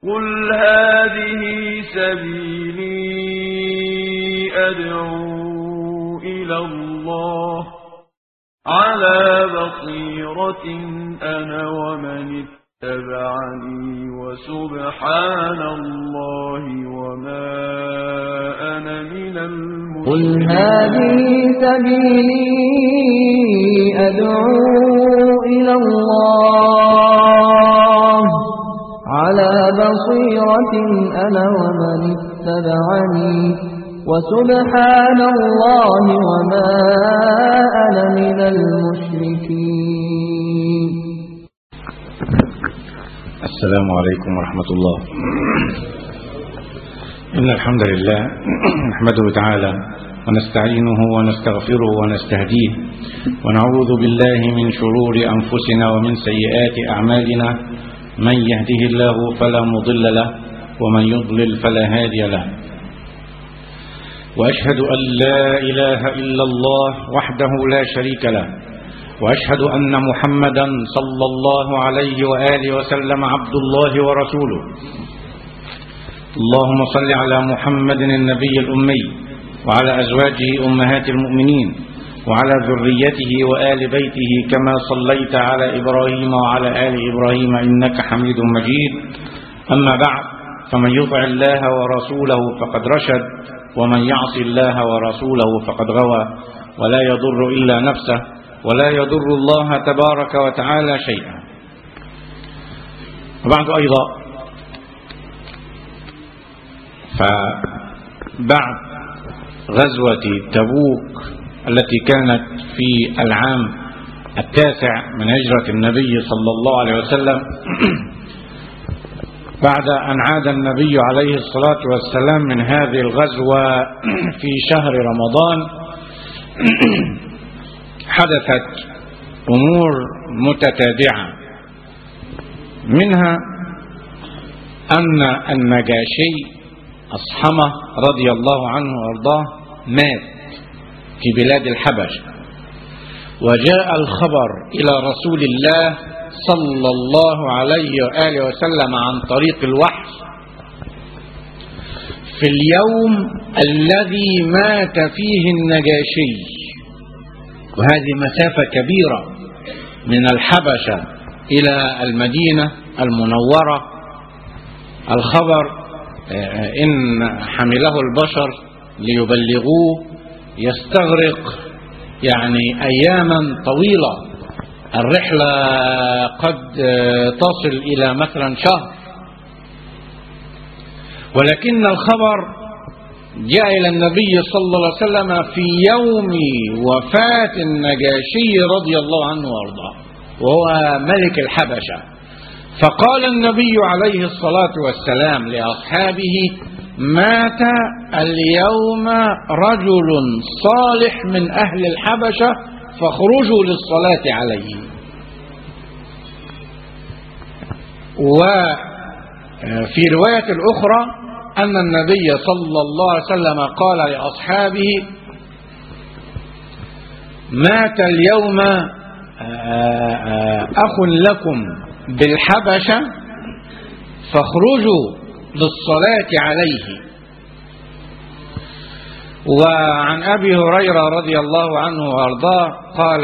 قل هذه سبيلي أدعو إلى الله على بصيرة أنا ومن اتبعني وسبحان الله وما أنا من قل المشركين هذه سبيلي أدعو إلى الله على بصيرة أنا ومن اتبعني وسبحان الله وما أنا من المشركين السلام عليكم ورحمة الله إن الحمد لله نحمده تعالى ونستعينه ونستغفره ونستهديه ونعوذ بالله من شرور أنفسنا ومن سيئات أعمالنا من يهده الله فلا مضل له ومن يضلل فلا هادي له وأشهد أن لا إله إلا الله وحده لا شريك له وأشهد أن محمدا صلى الله عليه وآله وسلم عبد الله ورسوله اللهم صل على محمد النبي الأمي وعلى أزواجه أمهات المؤمنين وعلى ذريته وآل بيته كما صليت على إبراهيم وعلى آل إبراهيم إنك حميد مجيد أما بعد فمن يطع الله ورسوله فقد رشد ومن يعص الله ورسوله فقد غوى ولا يضر إلا نفسه ولا يضر الله تبارك وتعالى شيئا وبعد أيضا فبعد غزوة تبوك التي كانت في العام التاسع من هجرة النبي صلى الله عليه وسلم بعد أن عاد النبي عليه الصلاة والسلام من هذه الغزوة في شهر رمضان حدثت أمور متتابعة منها أن النجاشي أصحمة رضي الله عنه وارضاه مات في بلاد الحبشة وجاء الخبر إلى رسول الله صلى الله عليه وآله وسلم عن طريق الوحي في اليوم الذي مات فيه النجاشي وهذه مسافة كبيرة من الحبشة إلى المدينة المنورة الخبر إن حمله البشر ليبلغوه يستغرق يعني أياما طويلة الرحلة قد تصل إلى مثلا شهر ولكن الخبر جاء إلى النبي صلى الله عليه وسلم في يوم وفاة النجاشي رضي الله عنه وارضاه وهو ملك الحبشة فقال النبي عليه الصلاة والسلام لأصحابه مات اليوم رجل صالح من أهل الحبشة فاخرجوا للصلاة عليه وفي رواية الأخرى أن النبي صلى الله عليه وسلم قال لأصحابه مات اليوم أخ لكم بالحبشة فاخرجوا للصلاة عليه وعن أبي هريرة رضي الله عنه وأرضاه قال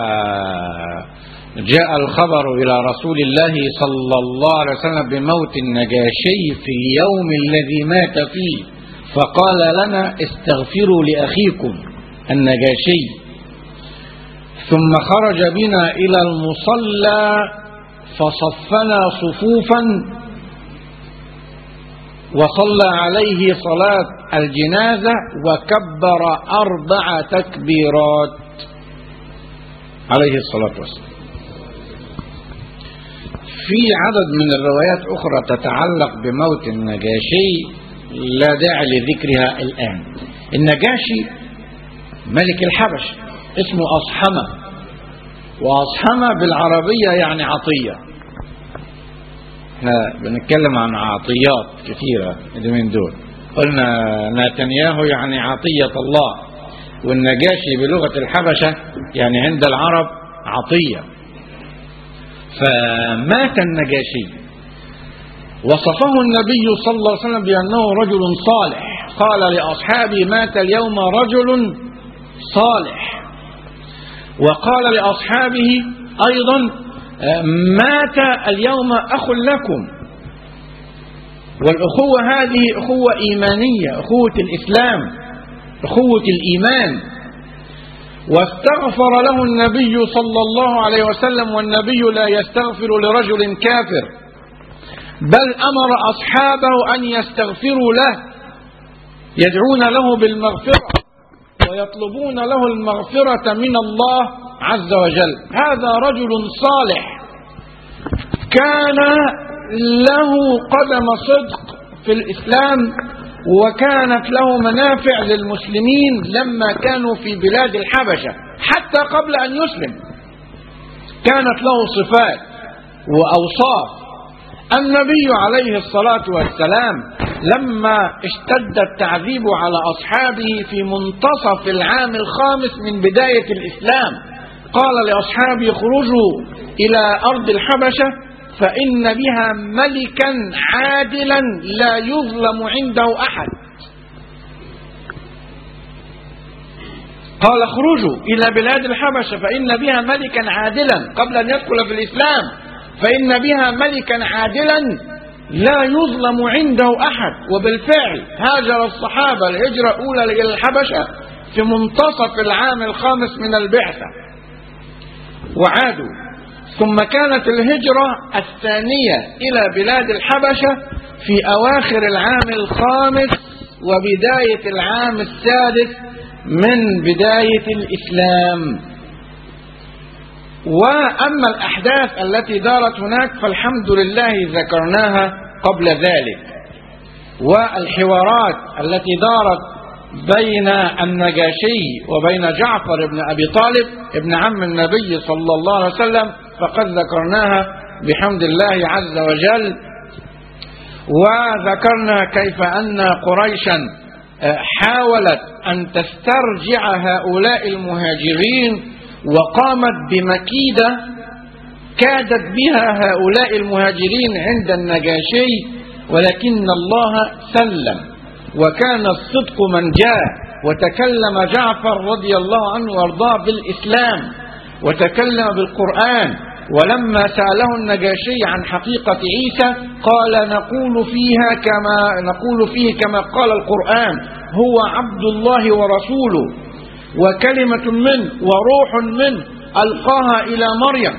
جاء الخبر إلى رسول الله صلى الله عليه وسلم بموت النجاشي في اليوم الذي مات فيه فقال لنا استغفروا لأخيكم النجاشي ثم خرج بنا إلى المصلى فصفنا صفوفا وصلى عليه صلاة الجنازة وكبر أربع تكبيرات عليه الصلاة والسلام في عدد من الروايات أخرى تتعلق بموت النجاشي لا داعي لذكرها الآن النجاشي ملك الحبش اسمه أصحمة وأصحمة بالعربية يعني عطية احنا بنتكلم عن عطيات كثيرة اليومين دول قلنا نتنياهو يعني عطية الله والنجاشي بلغة الحبشة يعني عند العرب عطية فمات النجاشي وصفه النبي صلى الله عليه وسلم بأنه رجل صالح قال لأصحابه مات اليوم رجل صالح وقال لأصحابه أيضا مات اليوم أخ لكم والأخوة هذه أخوة إيمانية أخوة الإسلام أخوة الإيمان واستغفر له النبي صلى الله عليه وسلم والنبي لا يستغفر لرجل كافر بل أمر أصحابه أن يستغفروا له يدعون له بالمغفرة ويطلبون له المغفرة من الله عز وجل هذا رجل صالح كان له قدم صدق في الإسلام وكانت له منافع للمسلمين لما كانوا في بلاد الحبشة حتى قبل أن يسلم كانت له صفات وأوصاف النبي عليه الصلاة والسلام لما اشتد التعذيب على أصحابه في منتصف العام الخامس من بداية الإسلام قال لأصحابه اخرجوا إلى أرض الحبشة فإن بها ملكا عادلا لا يظلم عنده أحد قال اخرجوا إلى بلاد الحبشة فإن بها ملكا عادلا قبل أن يدخل في الإسلام فإن بها ملكا عادلا لا يظلم عنده أحد وبالفعل هاجر الصحابة الهجرة الأولى إلى الحبشة في منتصف العام الخامس من البعثة وعادوا ثم كانت الهجرة الثانية إلى بلاد الحبشة في أواخر العام الخامس وبداية العام السادس من بداية الإسلام وأما الأحداث التي دارت هناك فالحمد لله ذكرناها قبل ذلك والحوارات التي دارت بين النجاشي وبين جعفر بن أبي طالب ابن عم النبي صلى الله عليه وسلم فقد ذكرناها بحمد الله عز وجل وذكرنا كيف أن قريشا حاولت أن تسترجع هؤلاء المهاجرين وقامت بمكيدة كادت بها هؤلاء المهاجرين عند النجاشي ولكن الله سلم وكان الصدق من جاء وتكلم جعفر رضي الله عنه وارضاه بالإسلام وتكلم بالقرآن ولما سأله النجاشي عن حقيقة عيسى قال نقول فيها كما نقول فيه كما قال القرآن هو عبد الله ورسوله وكلمة منه وروح منه ألقاها إلى مريم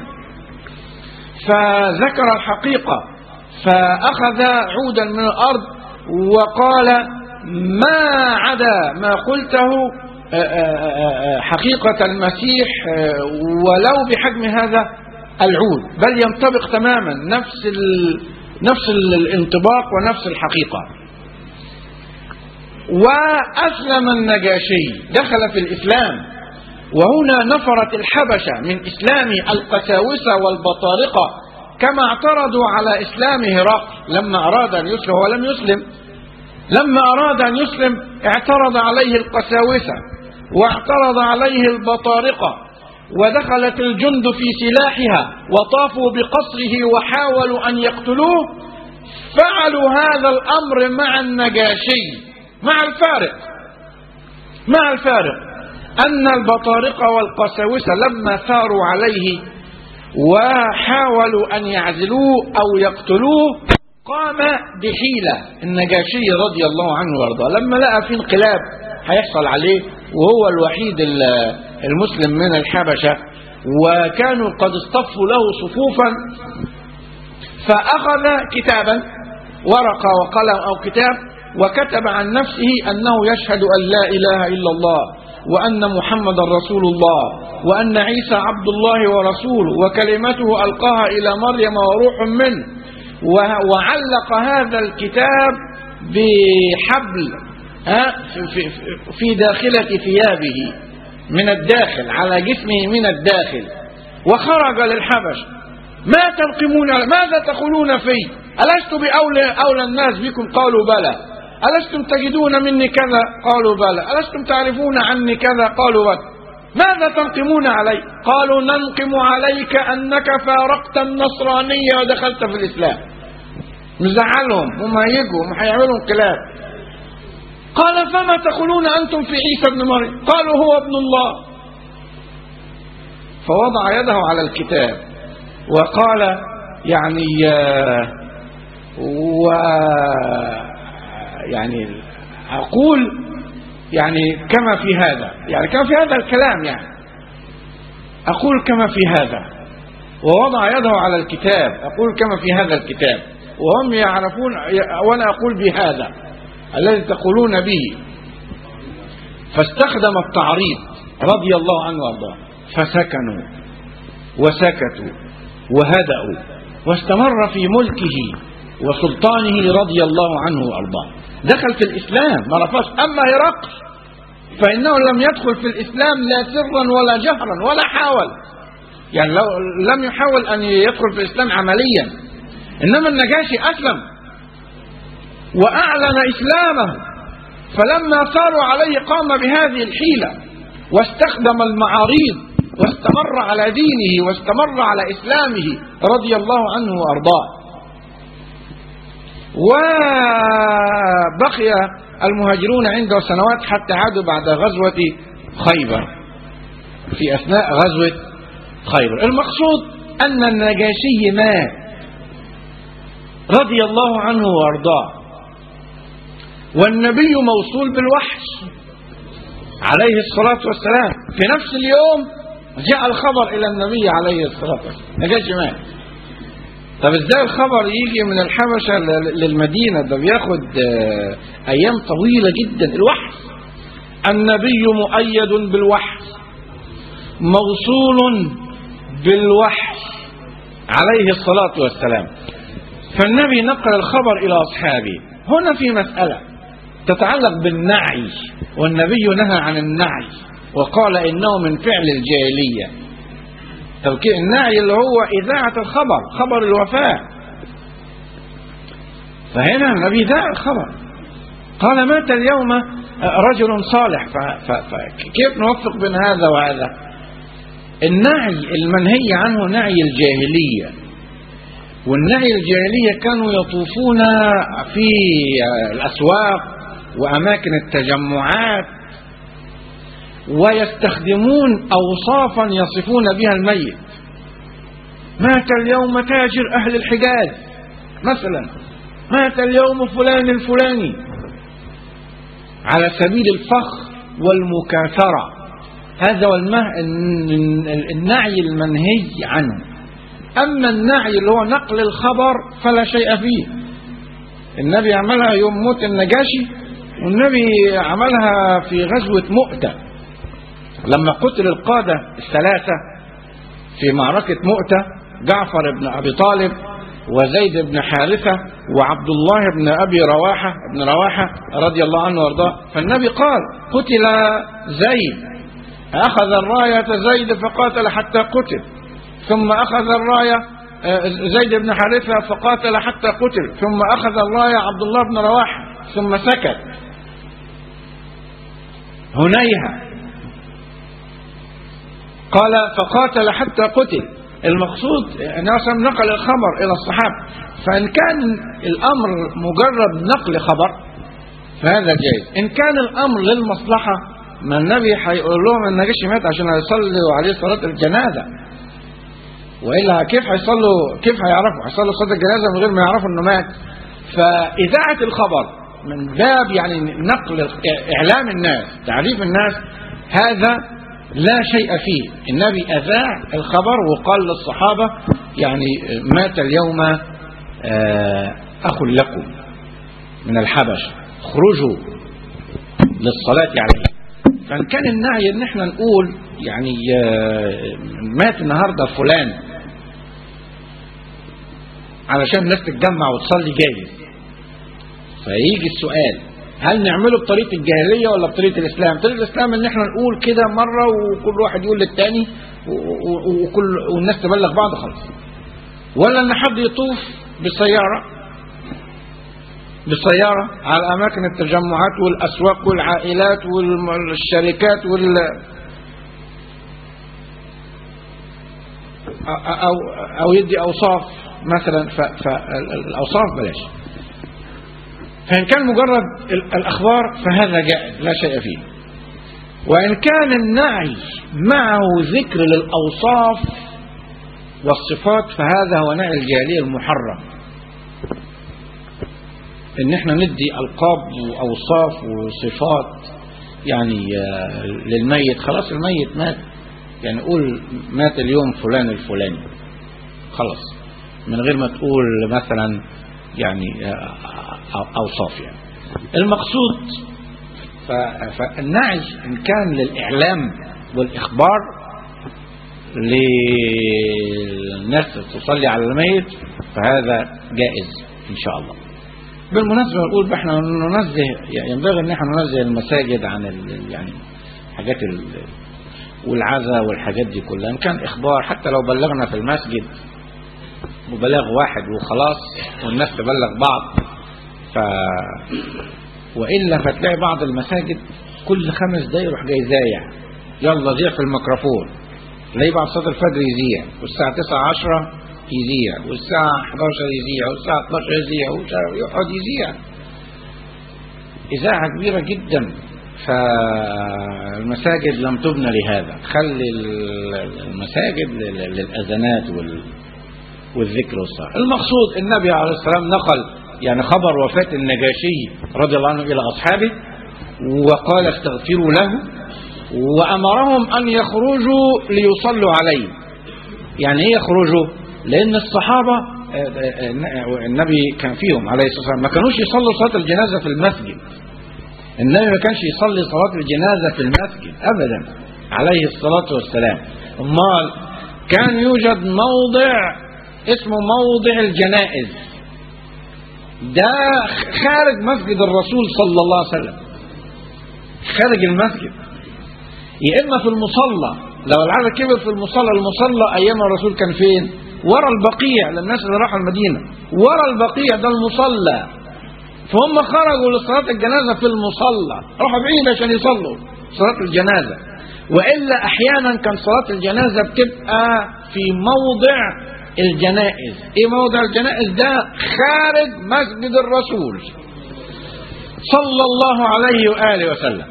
فذكر الحقيقة فأخذ عودا من الأرض وقال ما عدا ما قلته حقيقة المسيح ولو بحجم هذا العود بل ينطبق تماما نفس نفس الانطباق ونفس الحقيقة وأسلم النجاشي دخل في الإسلام وهنا نفرت الحبشة من إسلام القساوسة والبطارقة كما اعترضوا على إسلام هرقل لما أراد أن يسلم ولم يسلم لما أراد أن يسلم اعترض عليه القساوسة واعترض عليه البطارقة ودخلت الجند في سلاحها وطافوا بقصره وحاولوا أن يقتلوه فعلوا هذا الأمر مع النجاشي مع الفارق مع الفارق أن البطارقة والقساوسة لما ثاروا عليه وحاولوا أن يعزلوه أو يقتلوه قام بحيلة النجاشي رضي الله عنه وارضاه لما لقى في انقلاب هيحصل عليه وهو الوحيد المسلم من الحبشة وكانوا قد اصطفوا له صفوفا فأخذ كتابا ورقة وقلم أو كتاب وكتب عن نفسه أنه يشهد أن لا إله إلا الله وأن محمد رسول الله وأن عيسى عبد الله ورسوله وكلمته ألقاها إلى مريم وروح منه وعلق هذا الكتاب بحبل في داخلة ثيابه من الداخل على جسمه من الداخل وخرج للحبش ما تنقمون ماذا تقولون في ألست بأولى أولى الناس بكم قالوا بلى ألستم تجدون مني كذا قالوا بلى ألستم تعرفون عني كذا قالوا بلى ماذا تنقمون علي قالوا ننقم عليك أنك فارقت النصرانية ودخلت في الإسلام مزعلهم هم هيجوا هم هيعملوا انقلاب قال فما تقولون أنتم في عيسى ابن مريم قالوا هو ابن الله فوضع يده على الكتاب وقال يعني آه، و يعني أقول يعني كما في هذا يعني كما في هذا الكلام يعني أقول كما في هذا ووضع يده على الكتاب أقول كما في هذا الكتاب وهم يعرفون وأنا أقول بهذا الذي تقولون به فاستخدم التعريض رضي الله عنه وارضاه فسكنوا وسكتوا وهدأوا واستمر في ملكه وسلطانه رضي الله عنه وارضاه دخل في الاسلام ما رفضش اما هرقل فانه لم يدخل في الاسلام لا سرا ولا جهرا ولا حاول يعني لو لم يحاول ان يدخل في الاسلام عمليا انما النجاشي اسلم واعلن اسلامه فلما صاروا عليه قام بهذه الحيله واستخدم المعاريض واستمر على دينه واستمر على اسلامه رضي الله عنه وارضاه وبقي المهاجرون عنده سنوات حتى عادوا بعد غزوة خيبر في أثناء غزوة خيبر المقصود أن النجاشي مات رضي الله عنه وارضاه والنبي موصول بالوحش عليه الصلاة والسلام في نفس اليوم جاء الخبر إلى النبي عليه الصلاة والسلام نجاشي مات طب ازاي الخبر يجي من الحبشة للمدينة ده بياخد ايام طويلة جدا الوحي النبي مؤيد بالوحي موصول بالوحي عليه الصلاة والسلام فالنبي نقل الخبر إلى أصحابه هنا في مسألة تتعلق بالنعي والنبي نهى عن النعي وقال إنه من فعل الجاهلية توكيد النعي اللي هو إذاعة الخبر خبر الوفاة فهنا النبي ذاع الخبر قال مات اليوم رجل صالح فكيف نوفق بين هذا وهذا النعي المنهي عنه نعي الجاهلية والنعي الجاهلية كانوا يطوفون في الأسواق وأماكن التجمعات ويستخدمون أوصافا يصفون بها الميت مات اليوم تاجر أهل الحجاز مثلا مات اليوم فلان الفلاني على سبيل الفخر والمكاثرة هذا هو النعي المنهي عنه أما النعي اللي هو نقل الخبر فلا شيء فيه النبي عملها يوم موت النجاشي والنبي عملها في غزوة مؤتة لما قتل القادة الثلاثة في معركة مؤتة جعفر بن أبي طالب وزيد بن حارثة وعبد الله بن أبي رواحة بن رواحة رضي الله عنه وارضاه فالنبي قال قتل زيد أخذ الراية زيد فقاتل حتى قتل ثم أخذ الراية زيد بن حارثة فقاتل حتى قتل ثم أخذ الراية عبد الله بن رواحة ثم سكت هنيها قال فقاتل حتى قتل المقصود ناصر نقل الخبر إلى الصحابة فإن كان الأمر مجرد نقل خبر فهذا جائز إن كان الأمر للمصلحة ما النبي هيقول لهم النجاشي مات عشان هيصلوا عليه صلاة الجنازة وإلا كيف هيصلوا كيف هيعرفوا هيصلوا صلاة الجنازة من غير ما يعرفوا إنه مات فإذاعة الخبر من باب يعني نقل إعلام الناس تعريف الناس هذا لا شيء فيه النبي أذاع الخبر وقال للصحابة يعني مات اليوم أخ لكم من الحبش خرجوا للصلاة عليه فإن كان النعي ان احنا نقول يعني مات النهاردة فلان علشان الناس تتجمع وتصلي جايز فيجي السؤال هل نعمله بطريقه الجاهليه ولا بطريقه الاسلام؟ طريقه الاسلام ان احنا نقول كده مره وكل واحد يقول للتاني وكل والناس تبلغ بعض خلاص. ولا ان حد يطوف بسياره بسياره على اماكن التجمعات والاسواق والعائلات والشركات وال او او يدي اوصاف مثلا فالأوصاف بلاش فإن كان مجرد ال- الأخبار فهذا جائز لا شيء فيه وإن كان النعي معه ذكر للأوصاف والصفات فهذا هو نعي الجاهلية المحرم ان احنا ندي القاب واوصاف وصفات يعني آه، للميت خلاص الميت مات يعني قول مات اليوم فلان الفلاني خلاص من غير ما تقول مثلا يعني آه، أو- اوصاف يعني المقصود ف- فالنعي ان كان للاعلام والاخبار للناس تصلي على الميت فهذا جائز ان شاء الله بالمناسبة نقول بقى احنا ننزه يعني ينبغي ان احنا ننزه المساجد عن ال يعني حاجات ال والعزاء والحاجات دي كلها ان كان اخبار حتى لو بلغنا في المسجد وبلاغ واحد وخلاص والناس تبلغ بعض ف والا فتلاقي بعض المساجد كل خمس دقايق يروح جاي زايع يلا زيع في الميكروفون تلاقيه بعد صلاه الفجر يذيع والساعه 9 10 يذيع والساعه 11 يذيع والساعه 12 يذيع ويقعد يذيع اذاعه كبيره جدا فالمساجد لم تبنى لهذا خلي المساجد لل- للاذانات وال والذكر والصلاة المقصود النبي عليه السلام نقل يعني خبر وفاة النجاشي رضي الله عنه إلى أصحابه وقال استغفروا له وأمرهم أن يخرجوا ليصلوا عليه يعني إيه يخرجوا لأن الصحابة آه، آه، آه، النبي كان فيهم عليه الصلاة والسلام ما كانوش يصلوا صلاة الجنازة في المسجد النبي ما كانش يصلي صلاة الجنازة في المسجد أبدا عليه الصلاة والسلام أمال كان يوجد موضع اسمه موضع الجنائز ده خارج مسجد الرسول صلى الله عليه وسلم خارج المسجد يا إما في المصلى لو العدد كبر في المصلى المصلى أيام الرسول كان فين ورا البقيع للناس اللي راحوا المدينة ورا البقيع ده المصلى فهم خرجوا لصلاة الجنازة في المصلى راحوا بعيد عشان يصلوا صلاة الجنازة وإلا أحيانا كان صلاة الجنازة بتبقى في موضع الجنائز إيه موضع الجنائز ده خارج مسجد الرسول صلى الله عليه وآله وسلم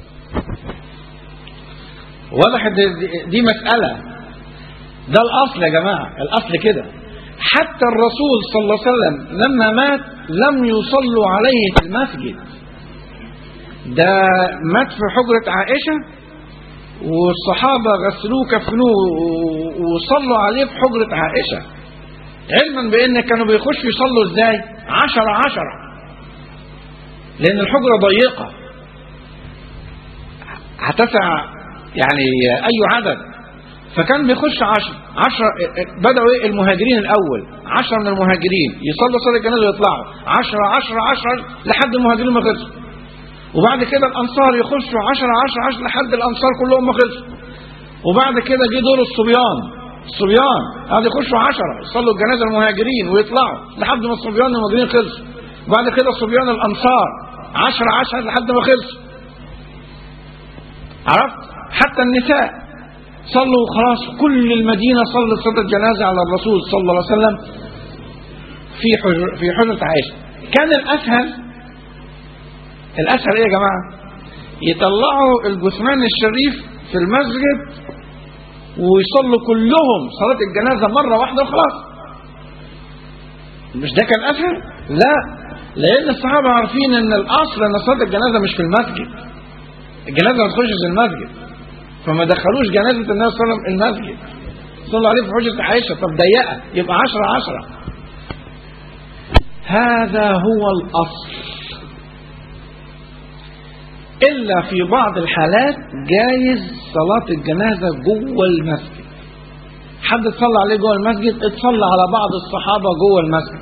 واضح دي, دي مسألة ده الأصل يا جماعة الأصل كده حتى الرسول صلى الله عليه وسلم لما مات لم يصلوا عليه في المسجد ده مات في حجرة عائشة والصحابة غسلوه كفنوه وصلوا عليه في حجرة عائشة علما بأن كانوا بيخشوا يصلوا ازاي عشرة عشرة لأن الحجرة ضيقة هتسع يعني أي عدد فكان بيخش عشر عشرة بدأوا ايه المهاجرين الأول عشرة من المهاجرين يصلوا صلاة الجنازة ويطلعوا عشرة عشرة عشرة لحد المهاجرين ما خلصوا وبعد كده الأنصار يخشوا عشرة عشرة عشرة لحد الأنصار كلهم ما خلصوا وبعد كده جه دور الصبيان الصبيان قعدوا يخشوا عشرة يصلوا الجنازة المهاجرين ويطلعوا لحد ما الصبيان المهاجرين خلصوا وبعد كده صبيان الأنصار عشرة عشرة لحد ما خلصوا عرفت حتى النساء صلوا خلاص كل المدينة صلت صلاة الجنازة على الرسول صلى الله عليه وسلم في حجر في حجرة عائشة كان الأسهل الأسهل إيه يا جماعة يطلعوا الجثمان الشريف في المسجد ويصلوا كلهم صلاة الجنازة مرة واحدة وخلاص مش ده كان أسهل لا لأن الصحابة عارفين أن الأصل أن صلاة الجنازة مش في المسجد الجنازة ما تخشش المسجد فما دخلوش جنازة النبي صلى الله عليه وسلم المسجد صلوا عليه في حجرة عائشة طب ضيقة يبقى عشرة عشرة هذا هو الأصل إلا في بعض الحالات جايز صلاة الجنازة جوه المسجد حد تصلى عليه جوه المسجد اتصلى على بعض الصحابة جوه المسجد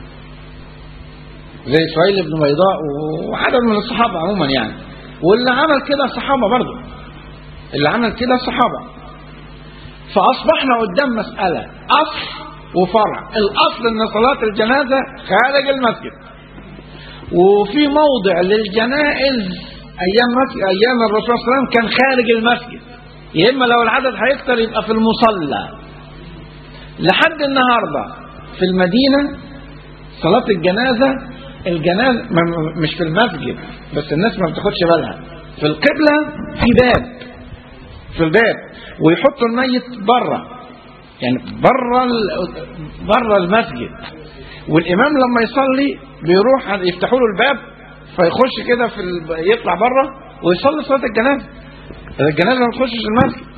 زي سهيل بن بيضاء وعدد من الصحابة عموما يعني واللي عمل كده الصحابة برضه اللي عمل كده الصحابة فأصبحنا قدام مسألة أصل وفرع الأصل أن صلاة الجنازة خارج المسجد وفي موضع للجنائز أيام أيام الرسول صلى الله عليه وسلم كان خارج المسجد يا إما لو العدد هيكتر يبقى في المصلى لحد النهاردة في المدينة صلاة الجنازة الجنازة ما- مش في المسجد بس الناس ما بتاخدش بالها في القبلة في باب في الباب ويحطوا الميت بره يعني بره ال- بره المسجد والامام لما يصلي بيروح يفتحوا له الباب فيخش كده في ال... يطلع بره ويصلي صلاه الجنازه الجنازه ما تخشش المسجد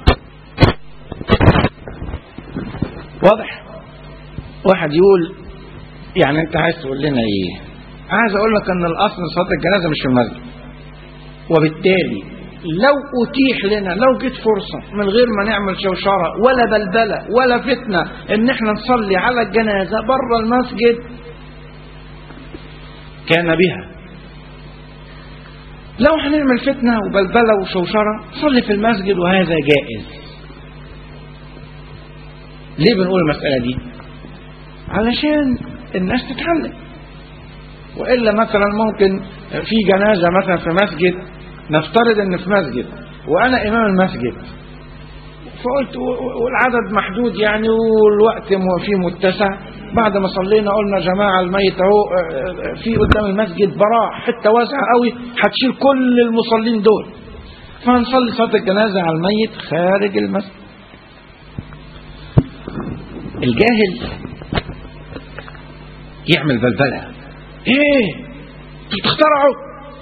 واضح واحد يقول يعني انت عايز تقول لنا ايه عايز اقول لك ان الاصل صلاه الجنازه مش في المسجد وبالتالي لو اتيح لنا لو جت فرصه من غير ما نعمل شوشره ولا بلبله ولا فتنه ان احنا نصلي على الجنازه بره المسجد كان بها لو هنعمل فتنه وبلبله وشوشره صلي في المسجد وهذا جائز ليه بنقول المساله دي علشان الناس تتعلم والا مثلا ممكن في جنازه مثلا في مسجد نفترض ان في مسجد وانا امام المسجد فقلت و- و- والعدد محدود يعني والوقت م- فيه متسع بعد ما صلينا قلنا يا جماعه الميت اهو آه، آه، في قدام المسجد براح حته واسعه قوي هتشيل كل المصلين دول فهنصلي صلاه الجنازه على الميت خارج المسجد الجاهل يعمل بلبله ايه انتوا بتخترعوا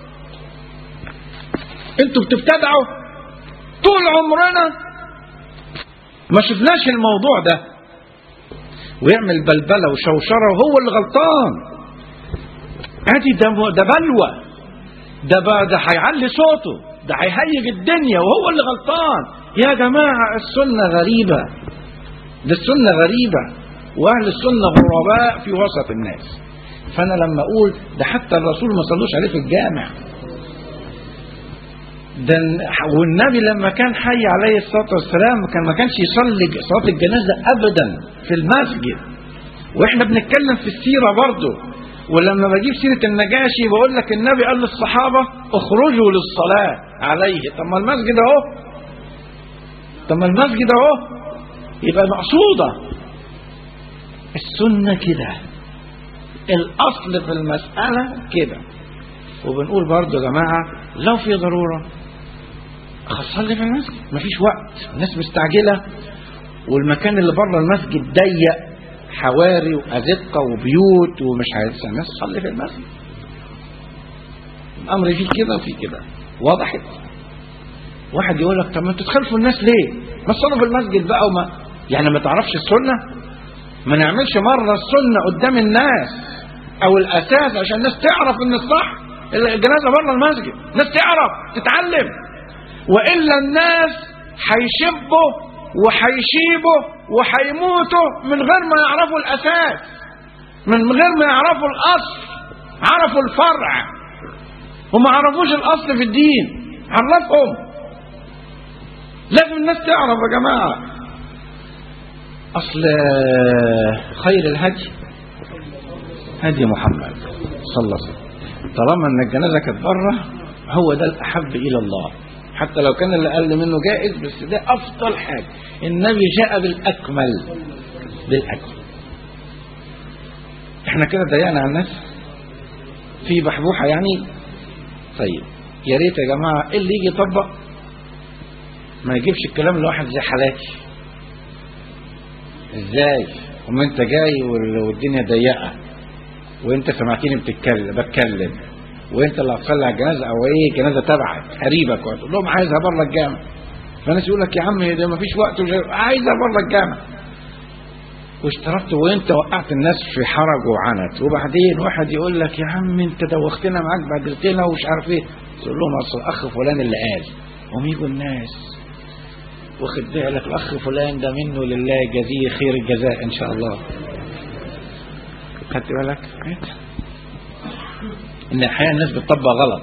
انتوا بتبتدعوا طول عمرنا ما شفناش الموضوع ده ويعمل بلبله وشوشره وهو اللي غلطان ادي ده ده بلوى ده بقى ده هيعلي صوته ده هيهيج الدنيا وهو اللي غلطان يا جماعه السنه غريبه ده السنه غريبه واهل السنه غرباء في وسط الناس فانا لما اقول ده حتى الرسول ما صلوش عليه في الجامع ده والنبي لما كان حي عليه الصلاه والسلام كان ما كانش يصلي صلاه الجنازه ابدا في المسجد واحنا بنتكلم في السيره برضه ولما بجيب سيره النجاشي بقول لك النبي قال للصحابه اخرجوا للصلاه عليه طب ما المسجد اهو طب ما المسجد اهو يبقى مقصوده السنه كده الاصل في المساله كده وبنقول برضه يا جماعه لو في ضروره صلي في المسجد مفيش وقت الناس مستعجله والمكان اللي بره المسجد ضيق حواري وازقه وبيوت ومش عايز الناس تصلي في المسجد الامر فيه كده وفيه كده وضحت واحد يقول لك طب ما انتوا تخالفوا الناس ليه ما تصلوا في المسجد بقى وما يعني ما تعرفش السنه ما نعملش مره السنه قدام الناس او الاساس عشان الناس تعرف ان الصح الجنازه بره المسجد الناس تعرف تتعلم والا الناس هيشبوا وهيشيبوا وهيموتوا من غير ما يعرفوا الاساس من غير ما يعرفوا الاصل عرفوا الفرع وما عرفوش الاصل في الدين عرفهم لازم الناس تعرف يا جماعه اصل خير الهدي هدي محمد صلى الله عليه وسلم طالما ان الجنازه كانت بره هو ده الاحب الى الله حتى لو كان اللي اقل منه جائز بس ده افضل حاجه النبي جاء بالاكمل بالاكمل احنا كده ضيقنا على الناس في بحبوحه يعني طيب يا ريت يا جماعه اللي يجي يطبق ما يجيبش الكلام لواحد زي حالاتي ازاي وما انت جاي وال- والدنيا ضيقه وانت سمعتني بتتكلم بتكلم وانت اللي هتصلي على الجنازه او ايه الجنازه تبعك قريبك وتقول لهم عايزها بره الجامع فالناس يقول لك يا عم ده ما فيش وقت ومش عارف- عايزها بره الجامع واشتركت وانت وقعت الناس في حرج وعنت وبعدين واحد يقول لك يا عم انت دوختنا معاك بهدلتنا ومش عارف ايه تقول لهم اصل الاخ فلان اللي قال هم يجوا الناس واخد بالك الاخ فلان ده منه لله جزيه خير الجزاء ان شاء الله خدت بالك ان احيانا الناس بتطبق غلط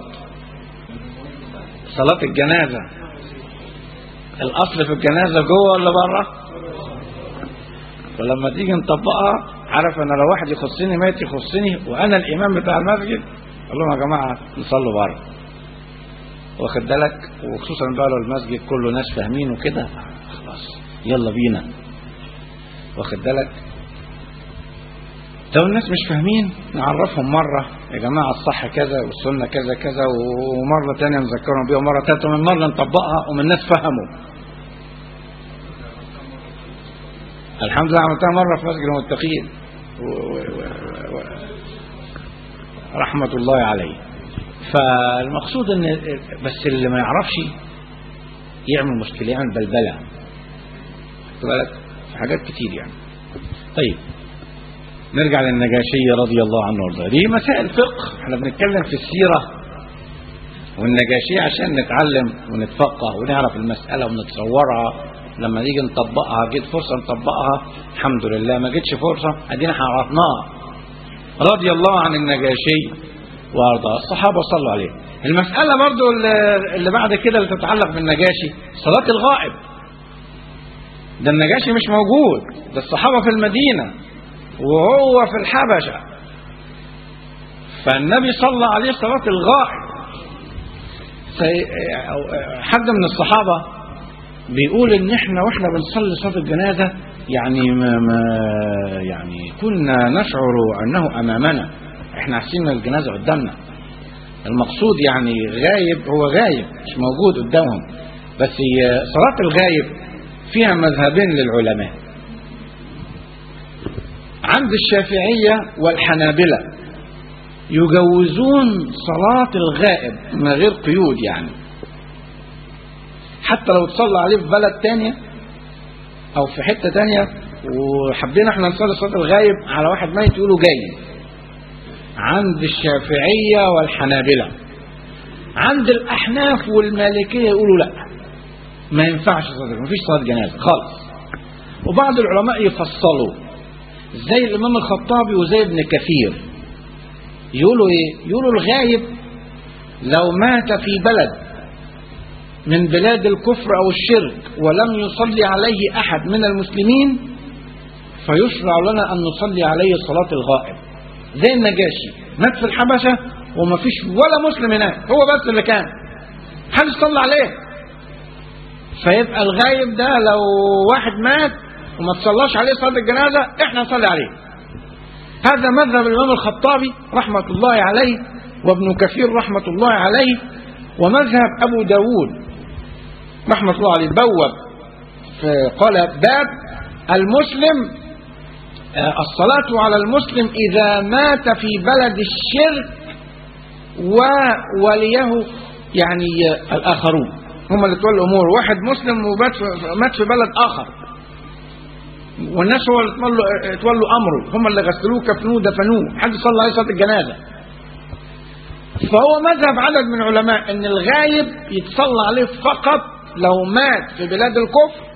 صلاه الجنازه الاصل في الجنازه جوه ولا بره ولما تيجي نطبقها عارف انا لو واحد يخصني مات يخصني وانا الامام بتاع المسجد اقول لهم يا جماعه نصلوا بره واخد بالك وخصوصا بقى لو المسجد كله ناس فاهمين وكده خلاص يلا بينا واخد بالك لو الناس مش فاهمين نعرفهم مرة يا جماعة الصح كذا والسنة كذا كذا ومرة تانية نذكرهم بيها ومرة تالتة ومن مرة نطبقها ومن الناس فهموا الحمد لله عملتها مرة في مسجد المتقين و- و- و- رحمة الله عليه فالمقصود ان بس اللي ما يعرفش يعمل مشكلة يعمل بلبلة خد بالك في حاجات كتير يعني طيب نرجع للنجاشية رضي الله عنه وارضاه دي مسائل فقه احنا بنتكلم في السيرة والنجاشية عشان نتعلم ونتفقه ونعرف المسألة ونتصورها لما نيجي نطبقها جيت فرصة نطبقها الحمد لله ما جتش فرصة ادينا عرفناها رضي الله عن النجاشي وارضاه الصحابة صلوا عليه المسألة برضو اللي- اللي بعد كده اللي تتعلق بالنجاشي صلاة الغائب ده النجاشي مش موجود ده الصحابة في المدينة وهو في الحبشة فالنبي صلى عليه صلاة الغائب سي- حد من الصحابة بيقول ان احنا واحنا بنصلي صلاة الجنازة يعني ما ما يعني كنا نشعر انه امامنا احنا حاسين ان الجنازة قدامنا المقصود يعني غايب هو غايب مش موجود قدامهم بس هي صلاة الغايب فيها مذهبين للعلماء عند الشافعية والحنابلة يجوزون صلاة الغائب من غير قيود يعني حتى لو تصلى عليه في بلد تانية او في حتة تانية وحبينا احنا نصلي صلاة الغايب على واحد ميت يقولوا جاي عند الشافعية والحنابلة عند الأحناف والمالكية يقولوا لا ما ينفعش صلاة ما فيش صلاة جنازة خالص وبعض العلماء يفصلوا زي الإمام الخطابي وزي ابن كثير يقولوا إيه يقولوا الغايب لو مات في بلد من بلاد الكفر أو الشرك ولم يصلي عليه أحد من المسلمين فيشرع لنا أن نصلي عليه صلاة الغائب زي النجاشي مات في الحبشة وما فيش ولا مسلم هناك هو بس اللي كان حد صلى عليه فيبقى الغايب ده لو واحد مات وما تصلاش عليه صلاة الجنازة احنا نصلي عليه هذا مذهب الإمام الخطابي رحمة الله عليه وابن كثير رحمة الله عليه ومذهب أبو داود رحمة الله عليه بوب قال باب المسلم آه، الصلاة على المسلم إذا مات في بلد الشرك ووليه يعني آه، الآخرون هم اللي تولوا الأمور واحد مسلم ومات في مات في بلد آخر والناس هو اللي تولوا, تولوا أمره هم اللي غسلوه كفنوه دفنوه حد صلى عليه صلاة الجنازة فهو مذهب عدد من العلماء ان الغايب يتصلى عليه فقط لو مات في بلاد الكفر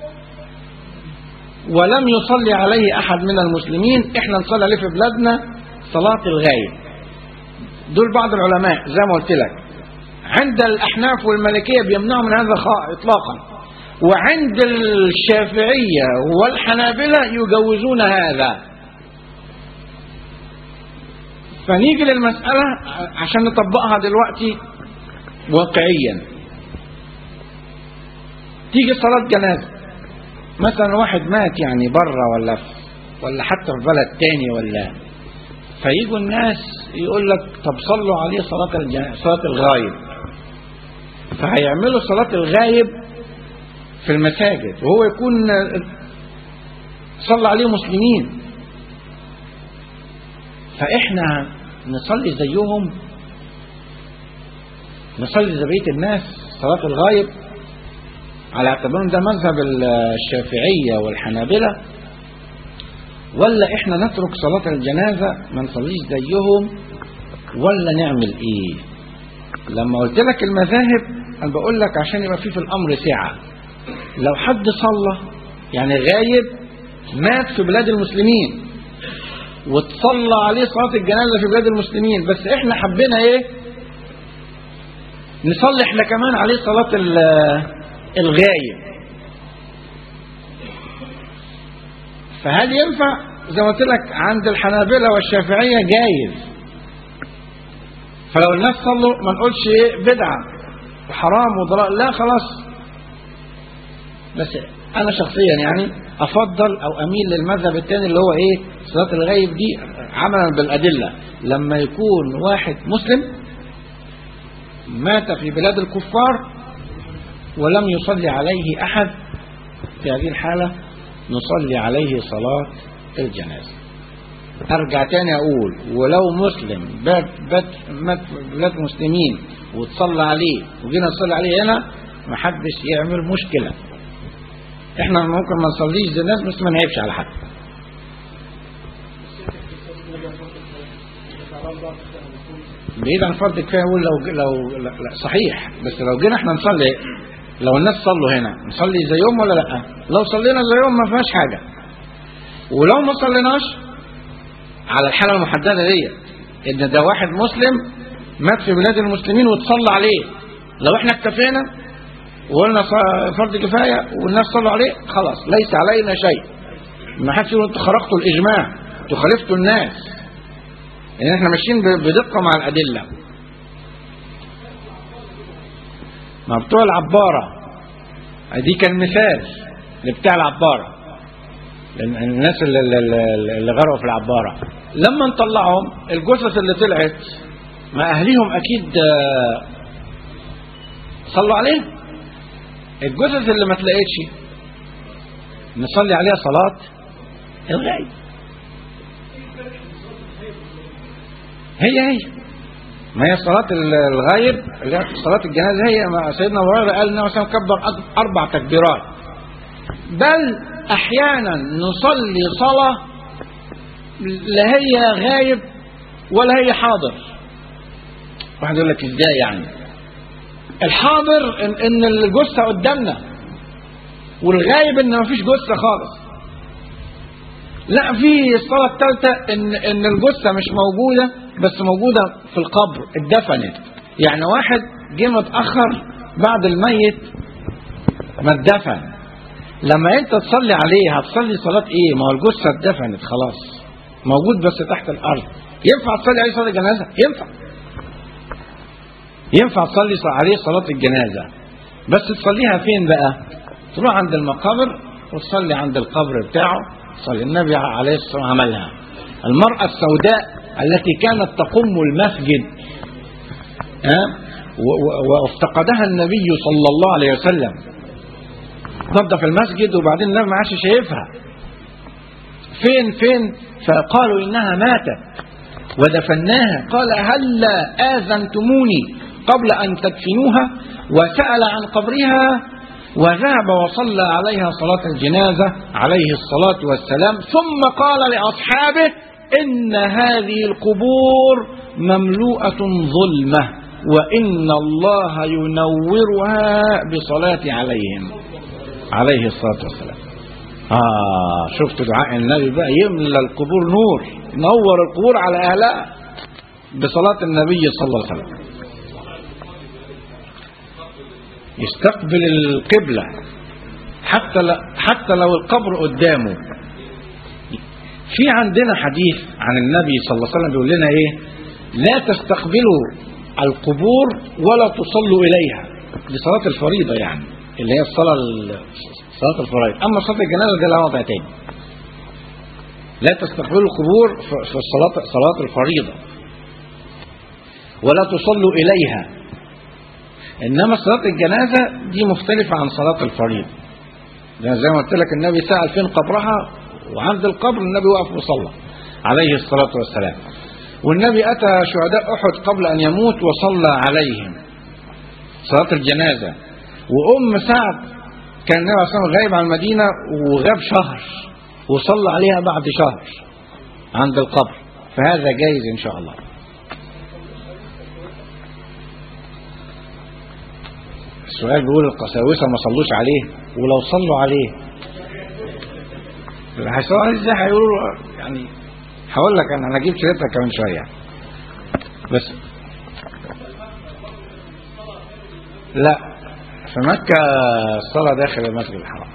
ولم يصلي عليه احد من المسلمين احنا نصلي عليه في بلادنا صلاة الغايب دول بعض العلماء زي ما قلت لك عند الاحناف والمالكية بيمنعوا من هذا خا- اطلاقا وعند الشافعية والحنابلة يجوزون هذا فنيجي للمسألة عشان نطبقها دلوقتي واقعيا تيجي صلاة جنازة مثلا واحد مات يعني بره ولا في ولا حتى في بلد تاني ولا فيجوا الناس يقول لك طب صلوا عليه صلاة الجن... صلاة الغايب فهيعملوا صلاة الغايب في المساجد وهو يكون صلى عليه مسلمين فإحنا نصلي زيهم نصلي زي بقية الناس صلاة الغايب على اعتبار ده مذهب الشافعية والحنابلة ولا احنا نترك صلاة الجنازة ما نصليش زيهم ولا نعمل ايه لما قلت لك المذاهب انا بقول لك عشان يبقى في في الامر سعة لو حد صلى يعني غايب مات في بلاد المسلمين وتصلى عليه صلاة الجنازة في بلاد المسلمين بس احنا حبينا ايه نصلي احنا كمان عليه صلاة ال- الغايب فهل ينفع زي ما قلت لك عند الحنابلة والشافعية جايز فلو الناس صلوا ما نقولش ايه بدعة وحرام وضلال لا خلاص بس انا شخصيا يعني افضل او اميل للمذهب الثاني اللي هو ايه صلاة الغايب دي عملا بالأدلة لما يكون واحد مسلم مات في بلاد الكفار ولم يصلي عليه أحد في هذه الحالة نصلي عليه صلاة الجنازة أرجع تاني أقول ولو مسلم بات بات مات في بلاد المسلمين وتصلى عليه وجينا نصلي عليه هنا محدش يعمل مشكلة احنا ممكن ما نصليش زي الناس بس ما نعيبش على حد بعيد عن فرض كفايه اقول لو لو لا لا صحيح بس لو جينا احنا نصلي لو الناس صلوا هنا نصلي زيهم ولا لا لو صلينا زيهم ما فيهاش حاجه ولو ما صليناش على الحاله المحدده ديت ان ده واحد مسلم مات في بلاد المسلمين وتصلى عليه لو احنا اكتفينا وقلنا ف- فرض كفايه والناس صلوا عليه خلاص ليس علينا شيء ما حدش يقول انتوا خرقتوا الاجماع انتوا خالفتوا الناس يعني احنا ماشيين ب- بدقه مع الادله ما بتوع العباره دي كان مثال لبتاع العباره لأن الناس اللي, اللي اللي غرقوا في العباره لما نطلعهم الجثث اللي طلعت ما اهليهم اكيد آه، صلوا عليه الجثث اللي ما تلاقيتش نصلي عليها صلاه الغايب هي هي ما هي صلاة الغايب اللي هي صلاة الجنازة هي ما سيدنا أبو هريرة قال إنه مثلا كبر أرب- أربع تكبيرات بل أحيانا نصلي صلاة لا هي غايب ولا هي حاضر واحد يقول لك ازاي يعني الحاضر إن, إن الجثة قدامنا والغايب إن مفيش جثة خالص لا في الصلاة الثالثة إن إن الجثة مش موجودة بس موجودة في القبر اتدفنت يعني واحد جه متأخر بعد الميت ما اتدفن لما أنت تصلي عليه هتصلي صلاة إيه؟ ما هو الجثة اتدفنت خلاص موجود بس تحت الأرض ينفع تصلي عليه صلاة جنازة؟ ينفع ينفع تصلي عليه صلاة الجنازة بس تصليها فين بقى؟ تروح عند المقابر وتصلي عند القبر بتاعه صلي النبي عليه الصلاة والسلام عملها المرأة السوداء التي كانت تقم المسجد ها و- و- وافتقدها النبي صلى الله عليه وسلم نظف المسجد وبعدين النبي ما عادش شايفها فين فين فقالوا انها ماتت ودفناها قال هلا آذنتموني قبل أن تدفنوها وسأل عن قبرها وذهب وصلى عليها صلاة الجنازة عليه الصلاة والسلام ثم قال لأصحابه إن هذه القبور مملوءة ظلمة وإن الله ينورها بصلاة عليهم عليه الصلاة والسلام آه شفت دعاء النبي بقى يملى القبور نور نور القبور على أهلها بصلاة النبي صلى الله عليه وسلم يستقبل القبلة حتى ل- حتى لو القبر قدامه في عندنا حديث عن النبي صلى الله عليه وسلم بيقول لنا ايه لا تستقبلوا القبور ولا تصلوا اليها دي صلاة الفريضة يعني اللي هي الصلاة ال- صلاة الفرائض اما صلاة الجنازة ده لها وضع تاني لا تستقبلوا القبور في في الصلاة صلاة الفريضة ولا تصلوا إليها إنما صلاة الجنازة دي مختلفة عن صلاة الفريضة ده زي ما قلت لك النبي سأل فين قبرها وعند القبر النبي وقف وصلى عليه الصلاة والسلام والنبي أتى شهداء أحد قبل أن يموت وصلى عليهم صلاة الجنازة وأم سعد كان النبي صلى الله عليه وسلم غايب عن المدينة وغاب شهر وصلى عليها بعد شهر عند القبر فهذا جايز إن شاء الله السؤال بيقول القساوسة ما صلوش عليه ولو صلوا عليه هيصلوا عليه ازاي هيقولوا يعني هقول لك انا هجيب سيرتها كمان شويه بس لا في مكة الصلاة داخل المسجد الحرام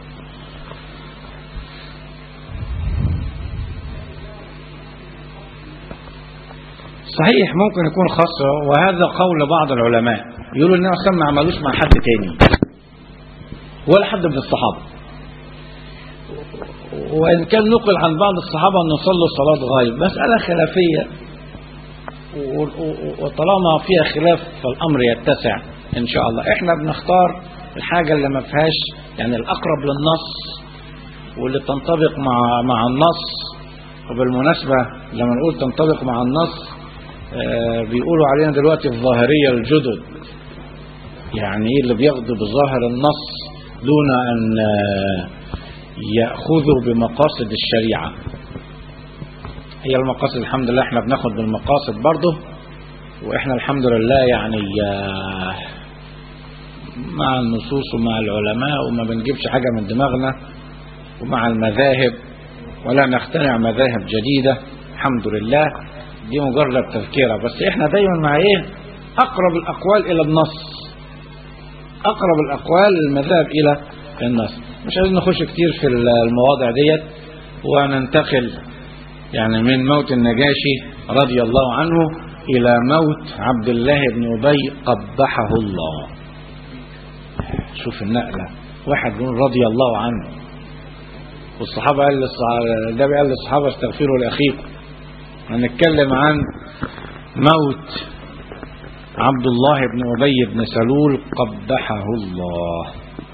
صحيح ممكن يكون خاصة وهذا قول بعض العلماء يقولوا ان اصلا ما عملوش مع حد تاني ولا حد من الصحابة وإن كان نقل عن بعض الصحابة أن صلوا صلاة غايب مسألة خلافية و- و- وطالما فيها خلاف فالأمر يتسع إن شاء الله إحنا بنختار الحاجة اللي ما فيهاش يعني الأقرب للنص واللي تنطبق مع مع النص وبالمناسبة لما نقول تنطبق مع النص آه، بيقولوا علينا دلوقتي الظاهرية الجدد يعني ايه اللي بياخدوا بظاهر النص دون ان آه، ياخذوا بمقاصد الشريعه هي المقاصد الحمد لله احنا بناخد بالمقاصد برضه واحنا الحمد لله يعني آه، مع النصوص ومع العلماء وما بنجيبش حاجه من دماغنا ومع المذاهب ولا نخترع مذاهب جديده الحمد لله دي مجرد تذكره بس احنا دايما مع ايه اقرب الاقوال الى النص أقرب الأقوال المذاهب إلى النص مش عايزين نخش كتير في المواضع ديت وننتقل يعني من موت النجاشي رضي الله عنه إلى موت عبد الله بن أبي قبحه الله شوف النقلة واحد يقول رضي الله عنه والصحابة قال للصحابة النبي قال للصحابة استغفروا لأخيكم هنتكلم عن موت عبد الله بن أبي بن سلول قبحه الله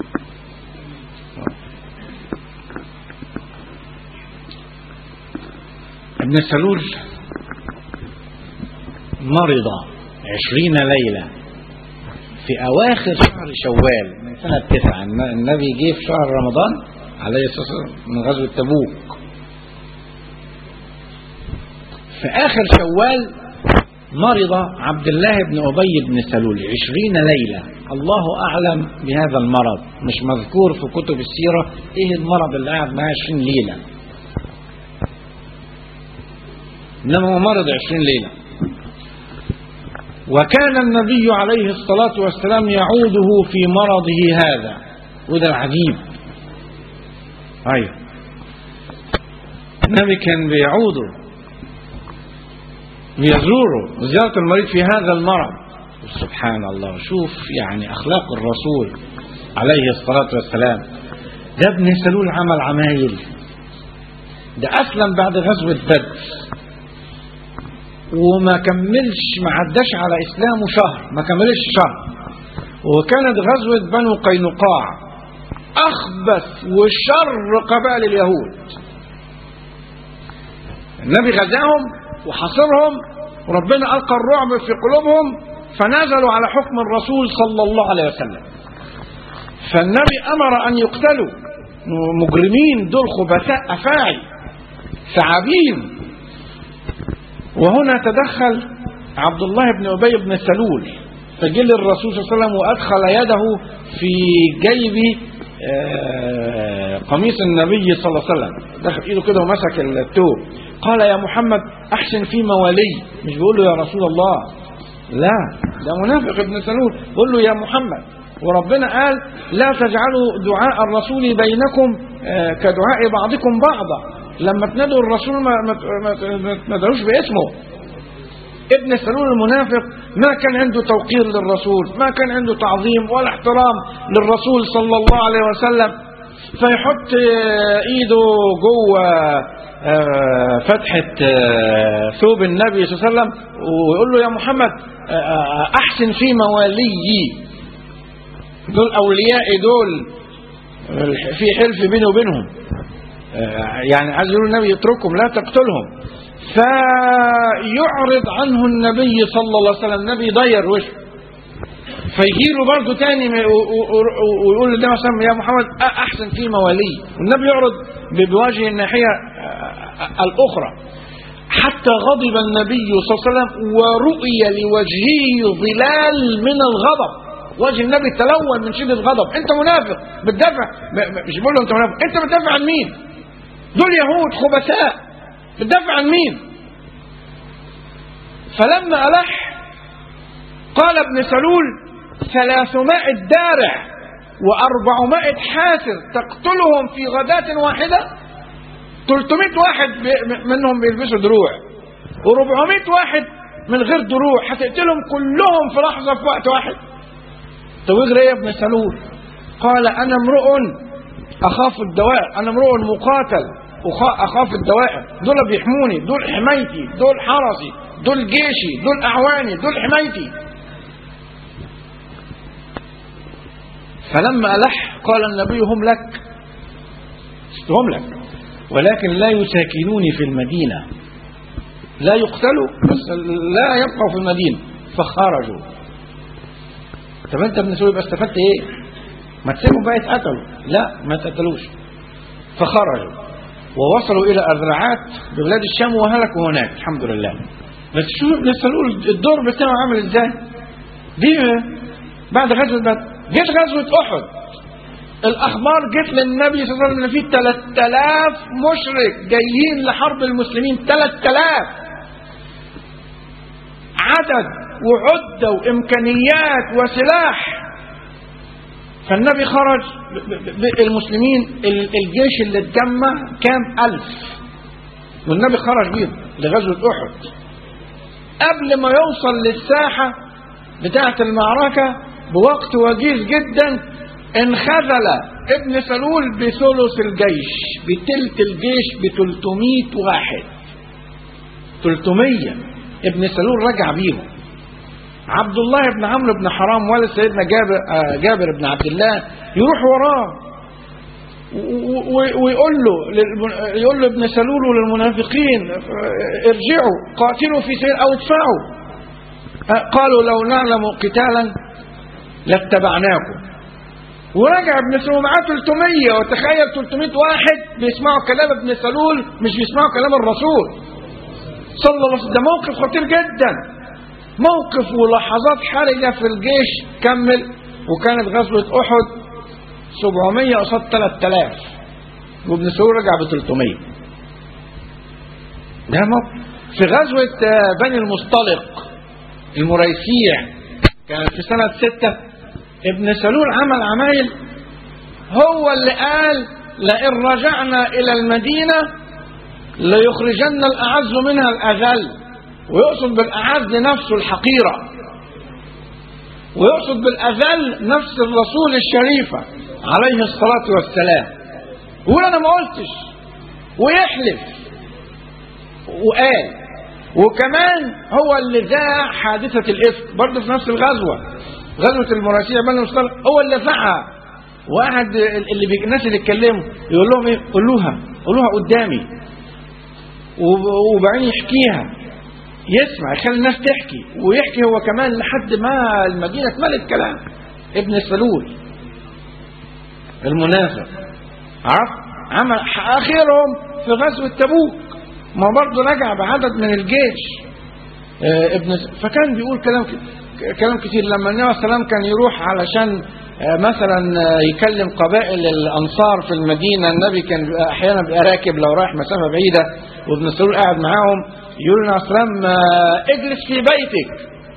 ابن سلول مرض عشرين ليلة في أواخر شهر شوال من سنة تسعة النبي جه في شهر رمضان عليه الصلاة والسلام من غزوة تبوك في آخر شوال مرض عبد الله بن أبي بن سلول عشرين ليلة الله أعلم بهذا المرض مش مذكور في كتب السيرة إيه المرض اللي قعد معاه عشرين ليلة إنما هو مرض عشرين ليلة وكان النبي عليه الصلاة والسلام يعوده في مرضه هذا وده العجيب أيوه النبي كان بيعوده بيزوره زيارة المريض في هذا المرض سبحان الله شوف يعني أخلاق الرسول عليه الصلاة والسلام ده ابن سلول عمل عمايل ده أسلم بعد غزوة بدر وما كملش ما عداش على إسلامه شهر ما كملش شهر وكانت غزوة بنو قينقاع أخبث وشر قبائل اليهود النبي غزاهم وحاصرهم وربنا ألقى الرعب في قلوبهم فنزلوا على حكم الرسول صلى الله عليه وسلم فالنبي أمر أن يقتلوا مجرمين دول خبثاء أفاعي ثعابين وهنا تدخل عبد الله بن أبي بن سلول فجل الرسول صلى الله عليه وسلم وأدخل يده في جيب قميص النبي صلى الله عليه وسلم دخل ايده كده ومسك التوب قال يا محمد احسن في موالي مش بيقول له يا رسول الله لا ده منافق ابن سلول بيقول له يا محمد وربنا قال لا تجعلوا دعاء الرسول بينكم كدعاء بعضكم بعضا لما تنادوا الرسول ما, ما, ما, ما تدعوش باسمه ابن سلول المنافق ما كان عنده توقير للرسول ما كان عنده تعظيم ولا احترام للرسول صلى الله عليه وسلم فيحط ايده جوه فتحة ثوب النبي صلى الله عليه وسلم ويقول له يا محمد احسن في موالي دول اوليائي دول في حلف بيني وبينهم يعني عايز يقول النبي يتركهم لا تقتلهم فيعرض عنه النبي صلى الله عليه وسلم النبي يضير وشه فيجيله برضه تاني ويقول للنبي صلى الله عليه وسلم يا محمد احسن في موالي والنبي يعرض بوجه الناحيه الاخرى حتى غضب النبي صلى الله عليه وسلم ورؤي لوجهه ظلال من الغضب وجه النبي تلون من شده غضب انت منافق بتدافع مش بقول له انت منافق انت بتدافع عن مين دول يهود خبثاء بتدافع عن مين فلما ألح قال ابن سلول ثلاثمائة دارع وأربعمائة حاسر تقتلهم في غداة واحدة تلتمائة واحد منهم بيلبسوا دروع وربعمائة واحد من غير دروع هتقتلهم كلهم في لحظة في وقت واحد طب اجري ايه يا ابن سلول قال أنا امرؤ أخاف الدواء أنا امرؤ مقاتل أخا- أخاف الدوائر دول بيحموني دول حمايتي دول حرسي دول جيشي دول أعواني دول حمايتي فلما ألح قال النبي هم لك هم لك ولكن لا يساكنوني في المدينة لا يقتلوا بس لا يبقوا في المدينة فخرجوا طب انت ابن سوري بس استفدت ايه ما تسيبهم بقى يتقتلوا لا ما تقتلوش فخرجوا ووصلوا الى اذرعات ببلاد الشام وهلكوا هناك الحمد لله بس شو ابن سلول الدور بتاعه عامل ازاي دي بعد غزوه بدر جت غزوه احد الاخبار جت للنبي صلى الله عليه وسلم ان في 3000 مشرك جايين لحرب المسلمين 3000 عدد وعده وامكانيات وسلاح فالنبي خرج ب- ب- ب- المسلمين ال- الجيش اللي اتجمع كام ألف والنبي خرج بيهم لغزوة أحد قبل ما يوصل للساحة بتاعة المعركة بوقت وجيز جدا انخذل ابن سلول بثلث الجيش بتلت الجيش ب 300 واحد 300 ابن سلول رجع بيهم عبد الله بن عمرو بن حرام والد سيدنا جابر آه، جابر بن عبد الله يروح وراه و- و- ويقول له للمن- يقول له ابن سلول وللمنافقين آه، ارجعوا قاتلوا في سبيل او ادفعوا آه، قالوا لو نعلم قتالا لاتبعناكم ورجع ابن سلول معاه 300 وتخيل 300 واحد بيسمعوا كلام ابن سلول مش بيسمعوا كلام الرسول صلى الله عليه وسلم ده موقف خطير جدا موقف ولحظات حرجة في الجيش كمل وكانت غزوة أحد 700 قصاد 3000 وابن سلول رجع ب 300 ده موقف في غزوة آه، بني المصطلق المريسيع كانت في سنة ستة ابن سلول عمل عمايل هو اللي قال لئن رجعنا إلى المدينة ليخرجن الأعز منها الأذل ويقصد بالأعز نفسه الحقيرة ويقصد بالأذل نفس الرسول الشريفة عليه الصلاة والسلام ويقول أنا ما قلتش ويحلف وقال وكمان هو اللي ذاع حادثة الإفك برضه في نفس الغزوة غزوة المراسية بني المصطلق هو اللي ذاعها واحد اللي بي... الناس اللي اتكلموا يقول لهم ايه قولوها قولوها قدامي وب- وبعدين يحكيها يسمع يخلي الناس تحكي ويحكي هو كمان لحد ما المدينة اتملت كلام ابن سلول المنافق عرف عمل اخرهم في غزوة تبوك ما برضه رجع بعدد من الجيش آه، ابن فكان بيقول كلام ك- كلام كتير لما النبي صلى الله عليه وسلم كان يروح علشان آه، مثلا آه، يكلم قبائل الانصار في المدينه النبي كان بيبقى احيانا بيبقى راكب لو رايح مسافه بعيده وابن سلول قاعد معاهم يقول لنا صلى الله عليه وسلم آه، اجلس في بيتك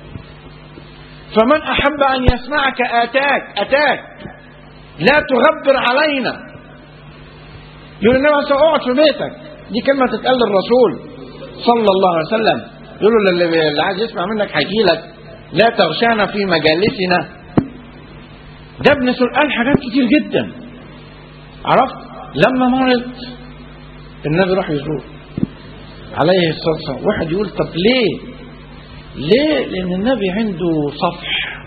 فمن احب ان يسمعك اتاك اتاك لا تغبر علينا يقول النبي صلى الله عليه وسلم اقعد في بيتك دي كلمه تتقال للرسول صلى الله عليه وسلم يقول له اللي اللي عايز يسمع منك هيجي لك لا تغشانا في مجالسنا ده ابن سلول قال حاجات كتير جدا عرفت لما مرض النبي راح يزور عليه الصلاه والسلام واحد يقول طب ليه ليه لان النبي عنده صفح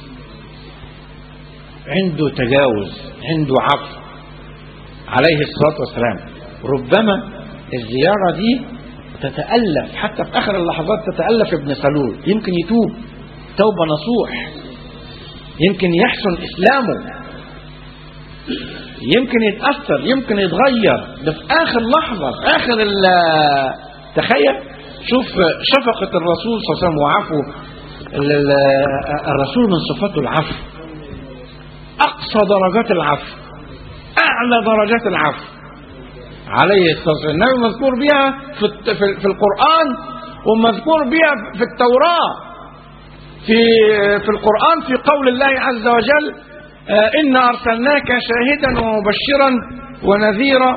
عنده تجاوز عنده عفو عليه الصلاه والسلام ربما الزياره دي تتالف حتى في اخر اللحظات تتالف ابن سلول يمكن يتوب توبه نصوح يمكن يحسن اسلامه يمكن يتاثر يمكن يتغير ده في اخر لحظه في اخر ال- تخيل شوف شفقه الرسول صلى الله عليه وسلم وعفوه ال- ال- الرسول من صفاته العفو اقصى درجات العفو اعلى درجات العفو عليه الصلاه والسلام النبي مذكور بها في الت- في في القران ومذكور بها في التوراه في في القرآن في قول الله عز وجل آه، إنا أرسلناك شاهدا ومبشرا ونذيرا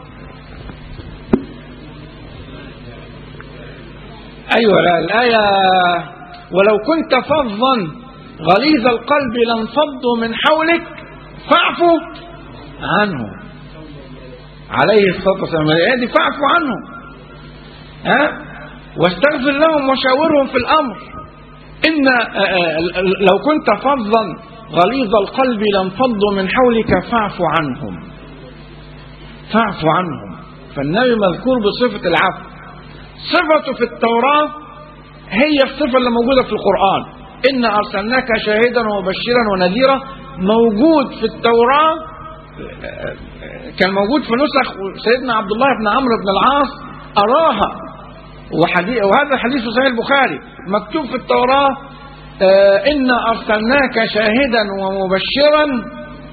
أيوة لا الآية ولو كنت فظا غليظ القلب لانفضوا من حولك فاعفوا عنه عليه الصلاة والسلام دي فاعفوا عنهم ها واستغفر لهم وشاورهم في الأمر إن لو كنت فظا غليظ القلب لانفضوا من حولك فاعف عنهم فاعف عنهم فالنبي مذكور بصفة العفو صفته في التوراة هي الصفة اللي موجودة في القرآن إن أرسلناك شاهدا ومبشرا ونذيرا موجود في التوراة كان موجود في نسخ سيدنا عبد الله بن عمرو بن العاص أراها وحديث وهذا حديث صحيح البخاري مكتوب في التوراة آه إن أرسلناك شاهدا ومبشرا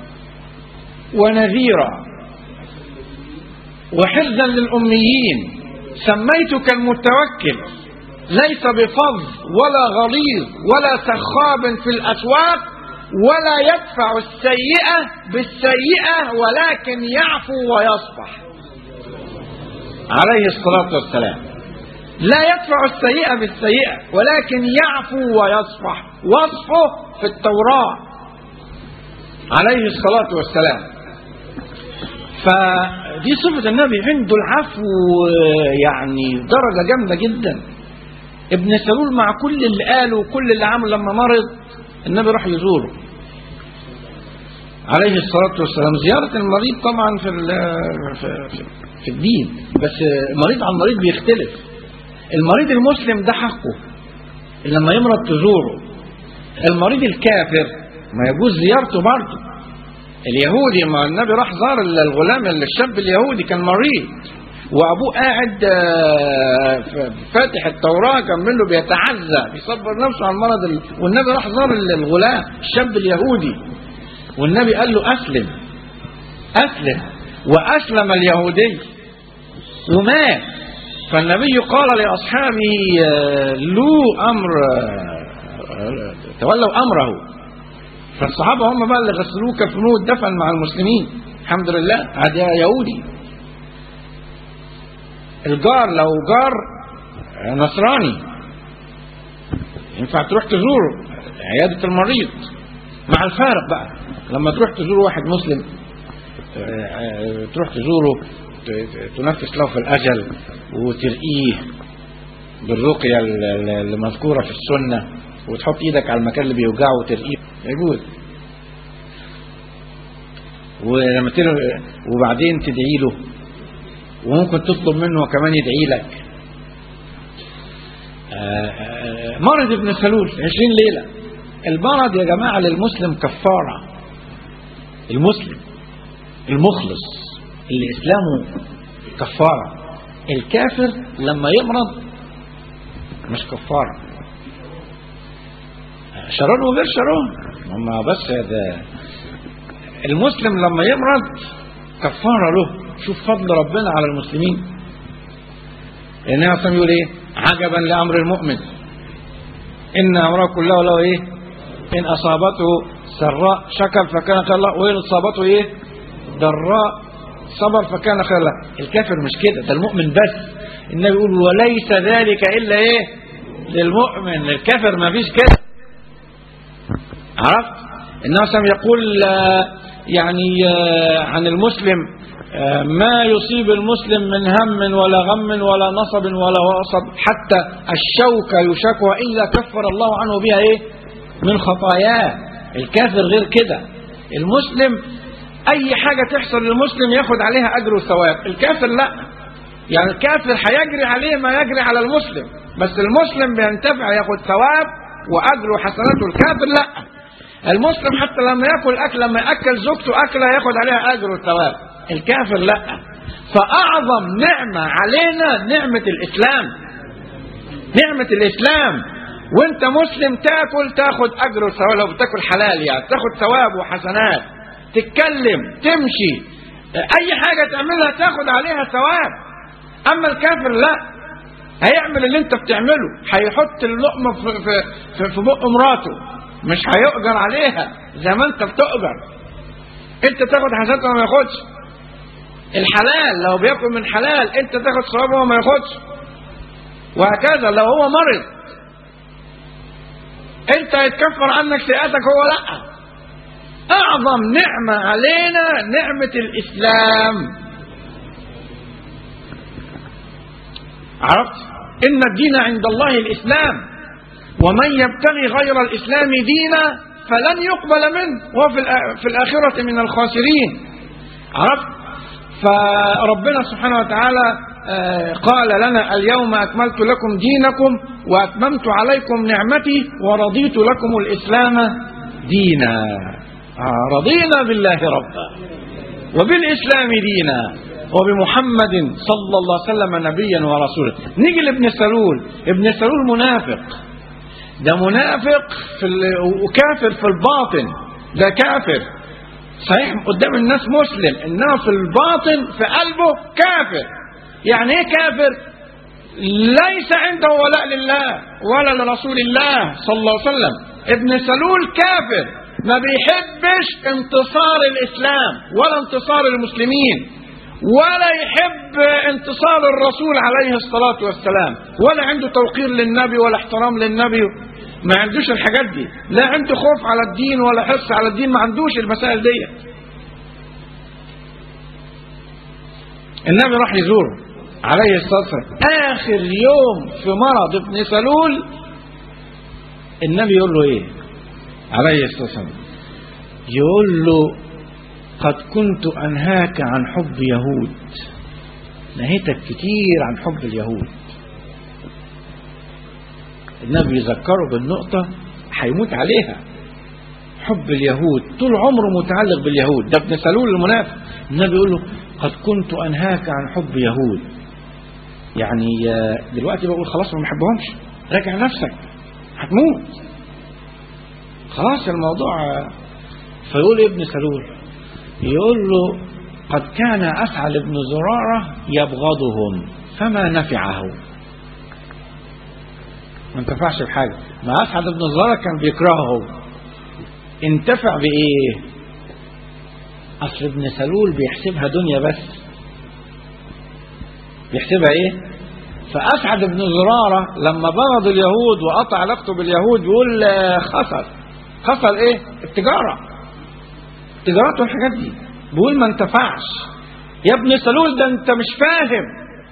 ونذيرا وحرزا للأميين سميتك المتوكل ليس بفظ ولا غليظ ولا سخاب في الأسواق ولا يدفع السيئة بالسيئة ولكن يعفو ويصفح عليه الصلاة والسلام لا يدفع السيئة بالسيئة ولكن يعفو ويصفح وصفه في التوراة عليه الصلاة والسلام فدي صفة النبي عنده العفو يعني درجة جامدة جدا ابن سلول مع كل اللي قاله وكل اللي عمله لما مرض النبي راح يزوره عليه الصلاة والسلام زيارة المريض طبعا في في, في الدين بس مريض عن مريض بيختلف المريض المسلم ده حقه لما يمرض تزوره المريض الكافر ما يجوز زيارته برضه اليهودي ما النبي راح زار الغلام الشاب اليهودي كان مريض وابوه قاعد فاتح التوراه كان منه بيتعزى بيصبر نفسه على المرض والنبي راح زار الغلام الشاب اليهودي والنبي قال له اسلم اسلم واسلم اليهودي ومات فالنبي قال لاصحابه له امر تولوا امره فالصحابه هم بقى اللي غسلوه كفنوه ودفن مع المسلمين الحمد لله هذا يهودي الجار لو جار نصراني ينفع تروح تزوره عيادة المريض مع الفارق بقى لما تروح تزور واحد مسلم تروح تزوره تنفس له في الأجل وترقيه بالرقية المذكورة في السنة وتحط ايدك على المكان اللي بيوجعه وترقيه يجوز ولما وبعدين تدعي له وممكن تطلب منه كمان يدعي لك مرض ابن سلول عشرين ليلة المرض يا جماعة للمسلم كفارة المسلم المخلص اللي إسلامه كفارة الكافر لما يمرض مش كفارة شرون وغير شرون هم بس ده المسلم لما يمرض كفارة له شوف فضل ربنا على المسلمين لأن أصلا يقول إيه عجبا لأمر المؤمن إن أمره كله له إيه إن أصابته سراء شكر فكان خير الله وإن أصابته إيه ضراء صبر فكان خير الله الكافر مش كده ده المؤمن بس النبي يقول وليس ذلك إلا إيه للمؤمن الكافر ما فيش كده عرفت النبي يقول يعني عن المسلم ما يصيب المسلم من هم ولا غم ولا نصب ولا وصب حتى الشوكة يشكوى إلا كفر الله عنه بها إيه من خطاياه الكافر غير كده المسلم أي حاجة تحصل للمسلم ياخد عليها أجر وثواب الكافر لا يعني الكافر هيجري عليه ما يجري على المسلم بس المسلم بينتفع ياخد ثواب وأجر وحسنات الكافر لا المسلم حتى لما ياكل أكل لما يأكل زوجته أكلة ياخد عليها أجر وثواب الكافر لا فأعظم نعمة علينا نعمة الإسلام نعمة الإسلام وانت مسلم تاكل تاخد أجر وثواب لو بتاكل حلال يعني تاخد ثواب وحسنات تتكلم تمشي أي حاجة تعملها تاخد عليها ثواب أما الكافر لا هيعمل اللي انت بتعمله هيحط اللقمة في, في, في, في بق مراته مش هيؤجر عليها زي ما انت بتؤجر انت تاخد حسنات وما ياخدش الحلال لو بياكل من حلال انت تاخد ثواب وما ياخدش وهكذا لو هو مرض انت يتكفر عنك سيئاتك هو لا اعظم نعمة علينا نعمة الاسلام عرفت إن الدين عند الله الإسلام ومن يبتغي غير الإسلام دينا فلن يقبل منه وهو في الآ- في الآخرة من الخاسرين عرفت فربنا سبحانه وتعالى آه، قال لنا اليوم أكملت لكم دينكم وأتممت عليكم نعمتي ورضيت لكم الإسلام دينا آه، رضينا بالله ربا وبالإسلام دينا وبمحمد صلى الله عليه وسلم نبيا ورسولا نيجي لابن سلول ابن سلول منافق ده منافق في ال- وكافر في الباطن ده كافر صحيح قدام الناس مسلم انما في الباطن في قلبه كافر يعني ايه كافر ليس عنده ولاء لله ولا لرسول الله صلى الله عليه وسلم ابن سلول كافر ما بيحبش انتصار الاسلام ولا انتصار المسلمين ولا يحب انتصار الرسول عليه الصلاة والسلام ولا عنده توقير للنبي ولا احترام للنبي ما عندوش الحاجات دي لا عنده خوف على الدين ولا حرص على الدين ما عندوش المسائل دي النبي راح يزوره عليه الصلاة والسلام آخر يوم في مرض ابن سلول النبي يقول له ايه عليه الصلاة والسلام يقول له قد كنت أنهاك عن حب يهود نهيتك كتير عن حب اليهود النبي يذكره بالنقطة هيموت عليها حب اليهود طول عمره متعلق باليهود ده ابن سلول المنافق النبي يقول له قد كنت أنهاك عن حب يهود يعني آه، دلوقتي بقول خلاص ما بحبهمش راجع نفسك هتموت خلاص الموضوع آه، فيقول ابن سلول يقول له قد كان أسعد بن زرارة يبغضهم فما نفعه ما انتفعش بحاجة ما أسعد بن زرارة كان بيكرههم انتفع بإيه أصل ابن سلول بيحسبها دنيا بس بيحسبها إيه فأسعد بن زرارة لما بغض اليهود وقطع علاقته باليهود يقول آه، خسر خسر إيه التجارة التجارات والحاجات دي بيقول ما انتفعش يا ابن سلول ده انت مش فاهم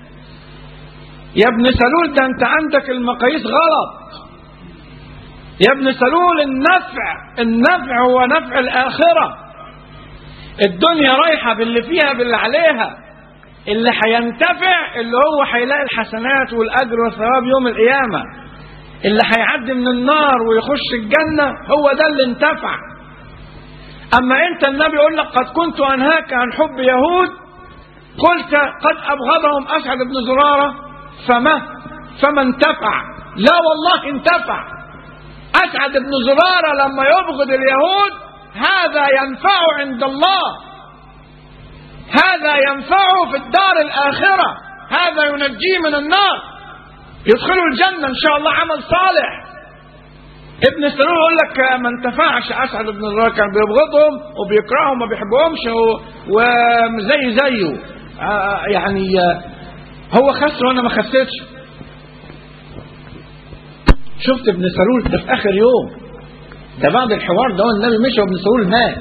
يا ابن سلول ده انت عندك المقاييس غلط يا ابن سلول النفع النفع هو نفع الآخرة الدنيا رايحة باللي فيها باللي عليها اللي هينتفع اللي هو هيلاقي الحسنات والأجر والثواب يوم القيامة اللي هيعدي من النار ويخش الجنة هو ده اللي انتفع أما أنت النبي يقول لك قد كنت أنهاك عن حب يهود قلت قد أبغضهم أسعد بن زرارة فما فما انتفع لا والله انتفع أسعد بن زرارة لما يبغض اليهود هذا ينفع عند الله هذا ينفعه في الدار الآخرة هذا ينجيه من النار يدخله الجنة إن شاء الله عمل صالح ابن سلول يقول لك ما انتفعش اسعد بن زرار كان بيبغضهم وبيكرههم ما بيحبهمش و- وزي زيه آه، يعني آه، هو خس وانا ما خسيتش شفت ابن سلول ده في اخر يوم ده بعد الحوار ده النبي مشى وابن سلول مات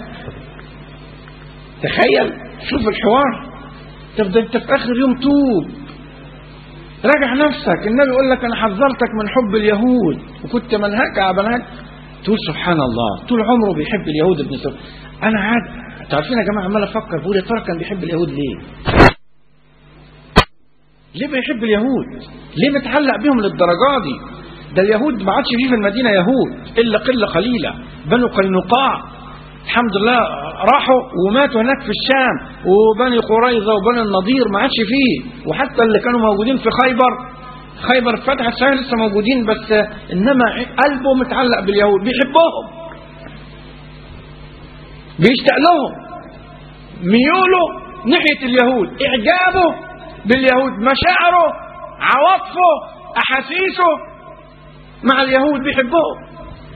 تخيل شوف الحوار طب ده انت في اخر يوم توب راجع نفسك النبي يقول لك انا حذرتك من حب اليهود وكنت منهك على بنات تقول سبحان الله طول عمره بيحب اليهود ابن سلول انا عاد تعرفين يا جماعه عمال افكر بقول يا ترى كان بيحب اليهود ليه؟ ليه بيحب اليهود؟ ليه متعلق بيهم للدرجه دي؟ ده اليهود ما عادش فيه في المدينه يهود الا قله قليله بنو قينقاع الحمد لله راحوا وماتوا هناك في الشام وبني قريظه وبني النضير ما عادش فيه وحتى اللي كانوا موجودين في خيبر خيبر اتفتحت صحيح لسه موجودين بس انما قلبه متعلق باليهود بيحبهم بيشتاق لهم ميوله ناحيه اليهود اعجابه باليهود مشاعره عواطفه احاسيسه مع اليهود بيحبهم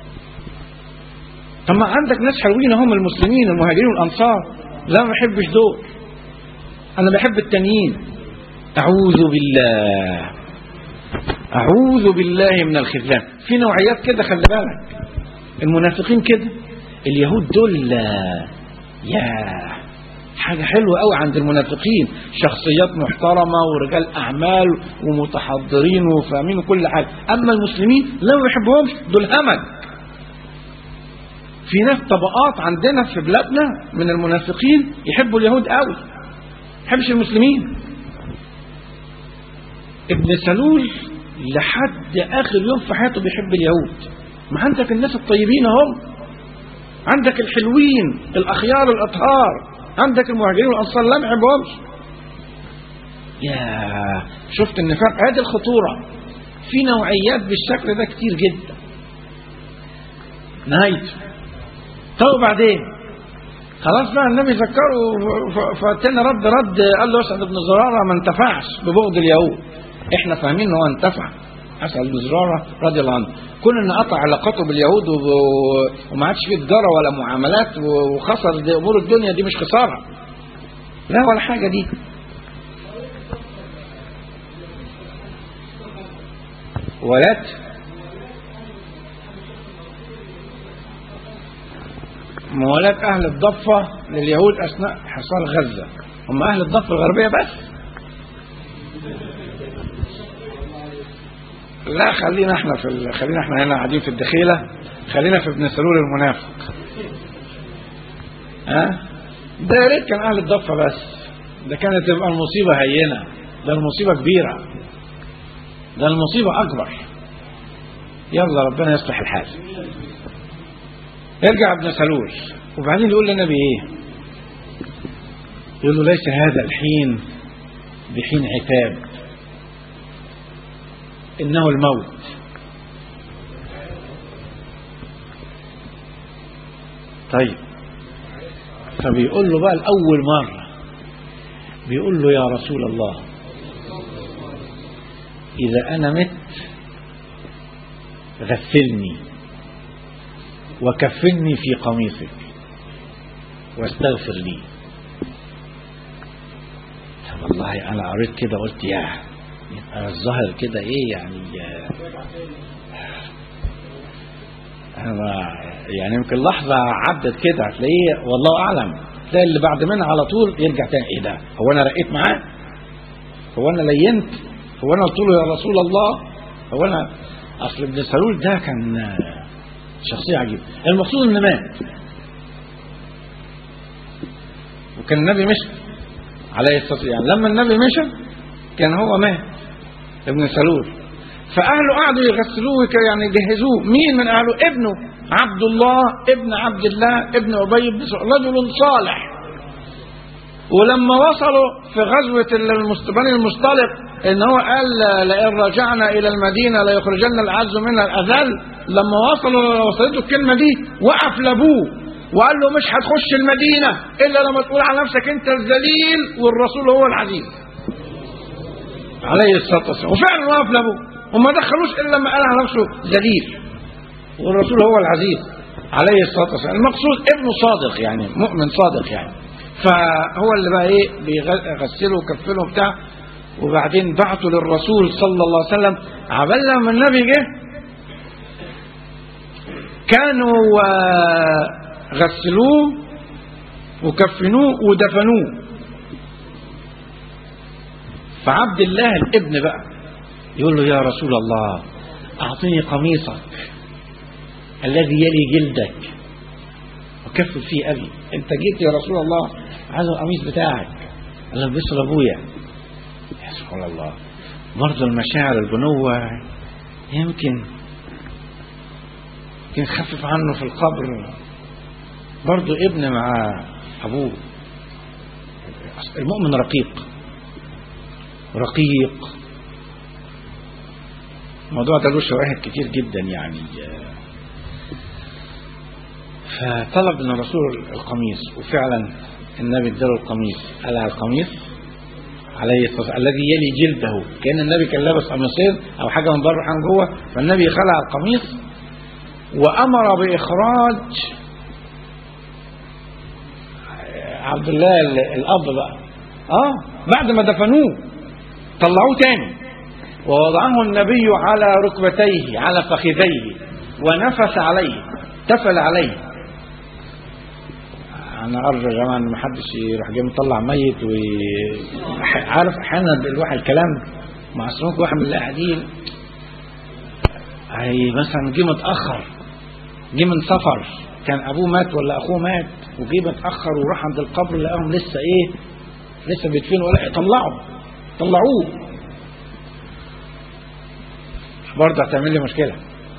طب ما عندك ناس حلوين هم المسلمين المهاجرين والانصار لا ما بحبش دول انا بحب التانيين اعوذ بالله اعوذ بالله من الخذلان في نوعيات كده خلي بالك المنافقين كده اليهود دول آه، يا حاجة حلوة قوي عند المنافقين شخصيات محترمة ورجال أعمال ومتحضرين وفاهمين كل حاجة أما المسلمين لا ما بيحبهمش دول همج في ناس طبقات عندنا في بلادنا من المنافقين يحبوا اليهود قوي يحبش المسلمين ابن سلول لحد آخر يوم في حياته بيحب اليهود ما عندك الناس الطيبين هم عندك الحلوين الأخيار الأطهار عندك المهاجرين والأنصار لا ما يحبهمش يا شفت النفاق هذه الخطورة في نوعيات بالشكل ده كتير جدا نهايته طب وبعدين خلاص بقى النبي ذكره فاتنا رد رد قال له اسعد بن زراره ما انتفعش ببغض اليهود احنا فاهمين ان هو انتفع اسعد بن زراره رضي الله عنه كون ان قطع علاقته باليهود وب- وما عادش فيه تجاره ولا معاملات وخسر دي امور الدنيا دي مش خساره لا ولا حاجه دي ولات موالاة أهل الضفة لليهود أثناء حصار غزة هم أهل الضفة الغربية بس لا خلينا احنا في ال... خلينا احنا هنا قاعدين في الدخيلة خلينا في ابن سلول المنافق ها ده يا ريت كان أهل الضفة بس ده كانت تبقى المصيبة هينة ده المصيبة كبيرة ده المصيبة أكبر يلا ربنا يصلح الحال يرجع ابن سلول وبعدين يقول للنبي ايه يقول له ليس هذا الحين بحين عتاب انه الموت طيب فبيقول له بقى الاول مره بيقول له يا رسول الله اذا انا مت غسلني وكفني في قميصك واستغفر لي والله انا قريت كده قلت يا يبقى الظاهر كده ايه يعني انا يعني يمكن لحظه عدت كده هتلاقيه والله اعلم تلاقي اللي بعد منها على طول يرجع تاني ايه ده هو انا رقيت معاه هو انا لينت هو انا قلت له يا رسول الله هو انا اصل ابن سلول ده كان شخصية عجيبة المقصود انه مات وكان النبي مشى عليه الصلاة والسلام لما النبي مشى كان هو مات ابن سلول فأهله قعدوا يغسلوه وك- يعني يجهزوه مين من أهله ابنه عبد الله ابن عبد الله ابن أبي بن سلول رجل صالح ولما وصلوا في غزوة المست- بني المصطلق ان هو قال لئن رجعنا الى المدينة ليخرجن العز منها الاذل لما وصلوا وصلته الكلمة دي وقف لابوه وقال له مش هتخش المدينة الا لما تقول على نفسك انت الذليل والرسول هو العزيز عليه الصلاة والسلام وفعلا وقف لابوه وما دخلوش الا لما قال على نفسه ذليل والرسول هو العزيز عليه الصلاة والسلام المقصود ابنه صادق يعني مؤمن صادق يعني فهو اللي بقى ايه بيغسله وكفله وبتاع وبعدين بعته للرسول صلى الله عليه وسلم عبال لما النبي جه كانوا آه، غسلوه وكفنوه ودفنوه فعبد الله الابن بقى يقول له يا رسول الله أعطني قميصك الذي يلي جلدك وكفل فيه أبي أنت جيت يا رسول الله عايز القميص بتاعك أنا لبسه لأبويا يا سبحان الله برضه المشاعر البنوة يمكن يمكن خفف عنه في القبر برضه ابن مع أبوه المؤمن رقيق رقيق الموضوع ده له شواهد كتير جدا يعني فطلب من الرسول القميص وفعلا النبي اداله القميص قلع القميص عليه الصلاة والسلام الذي يلي جلده كأن النبي كان لابس قميصين أو حاجة من بره عن جوه فالنبي خلع القميص وأمر بإخراج عبد الله ال- الأب بقى اه بعد ما دفنوه طلعوه تاني ووضعه النبي على ركبتيه على فخذيه ونفس عليه تفل عليه انا ارجو يا جماعه ان محدش يروح جاي مطلع ميت و عارف احيانا الواحد الكلام مع سلوك واحد من اللي قاعدين هي مثلا جه متاخر جه من سفر كان ابوه مات ولا اخوه مات وجه متاخر وراح عند القبر لقاهم لسه ايه لسه بيدفنوا ولا طلعوا طلعوه برضه هتعمل لي مشكله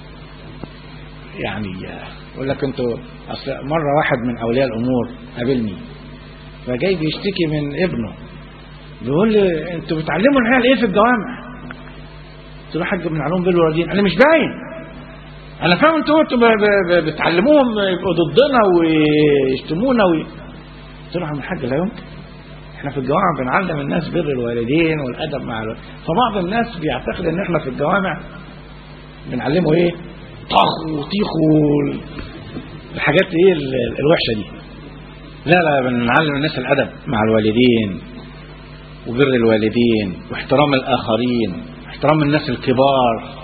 يعني يقول لك انتوا اصل مره واحد من اولياء الامور قابلني فجاي بيشتكي من ابنه بيقول لي انتوا بتعلموا العيال ايه في الجوامع؟ قلت له حاج بنعلمهم بالوالدين انا مش باين انا فاهم انتوا انتوا ب- ب- ب- بتعلموهم يبقوا ضدنا ويشتمونا وي... قلت له يا عم الحاج لا يمكن احنا في الجوامع بنعلم الناس بر الوالدين والادب مع الوالدين فبعض الناس بيعتقد ان احنا في الجوامع بنعلمه ايه طخ وطيخ وال- الحاجات ايه ال- الوحشه دي لا لا بنعلم الناس الادب مع الوالدين وبر الوالدين واحترام الاخرين احترام الناس الكبار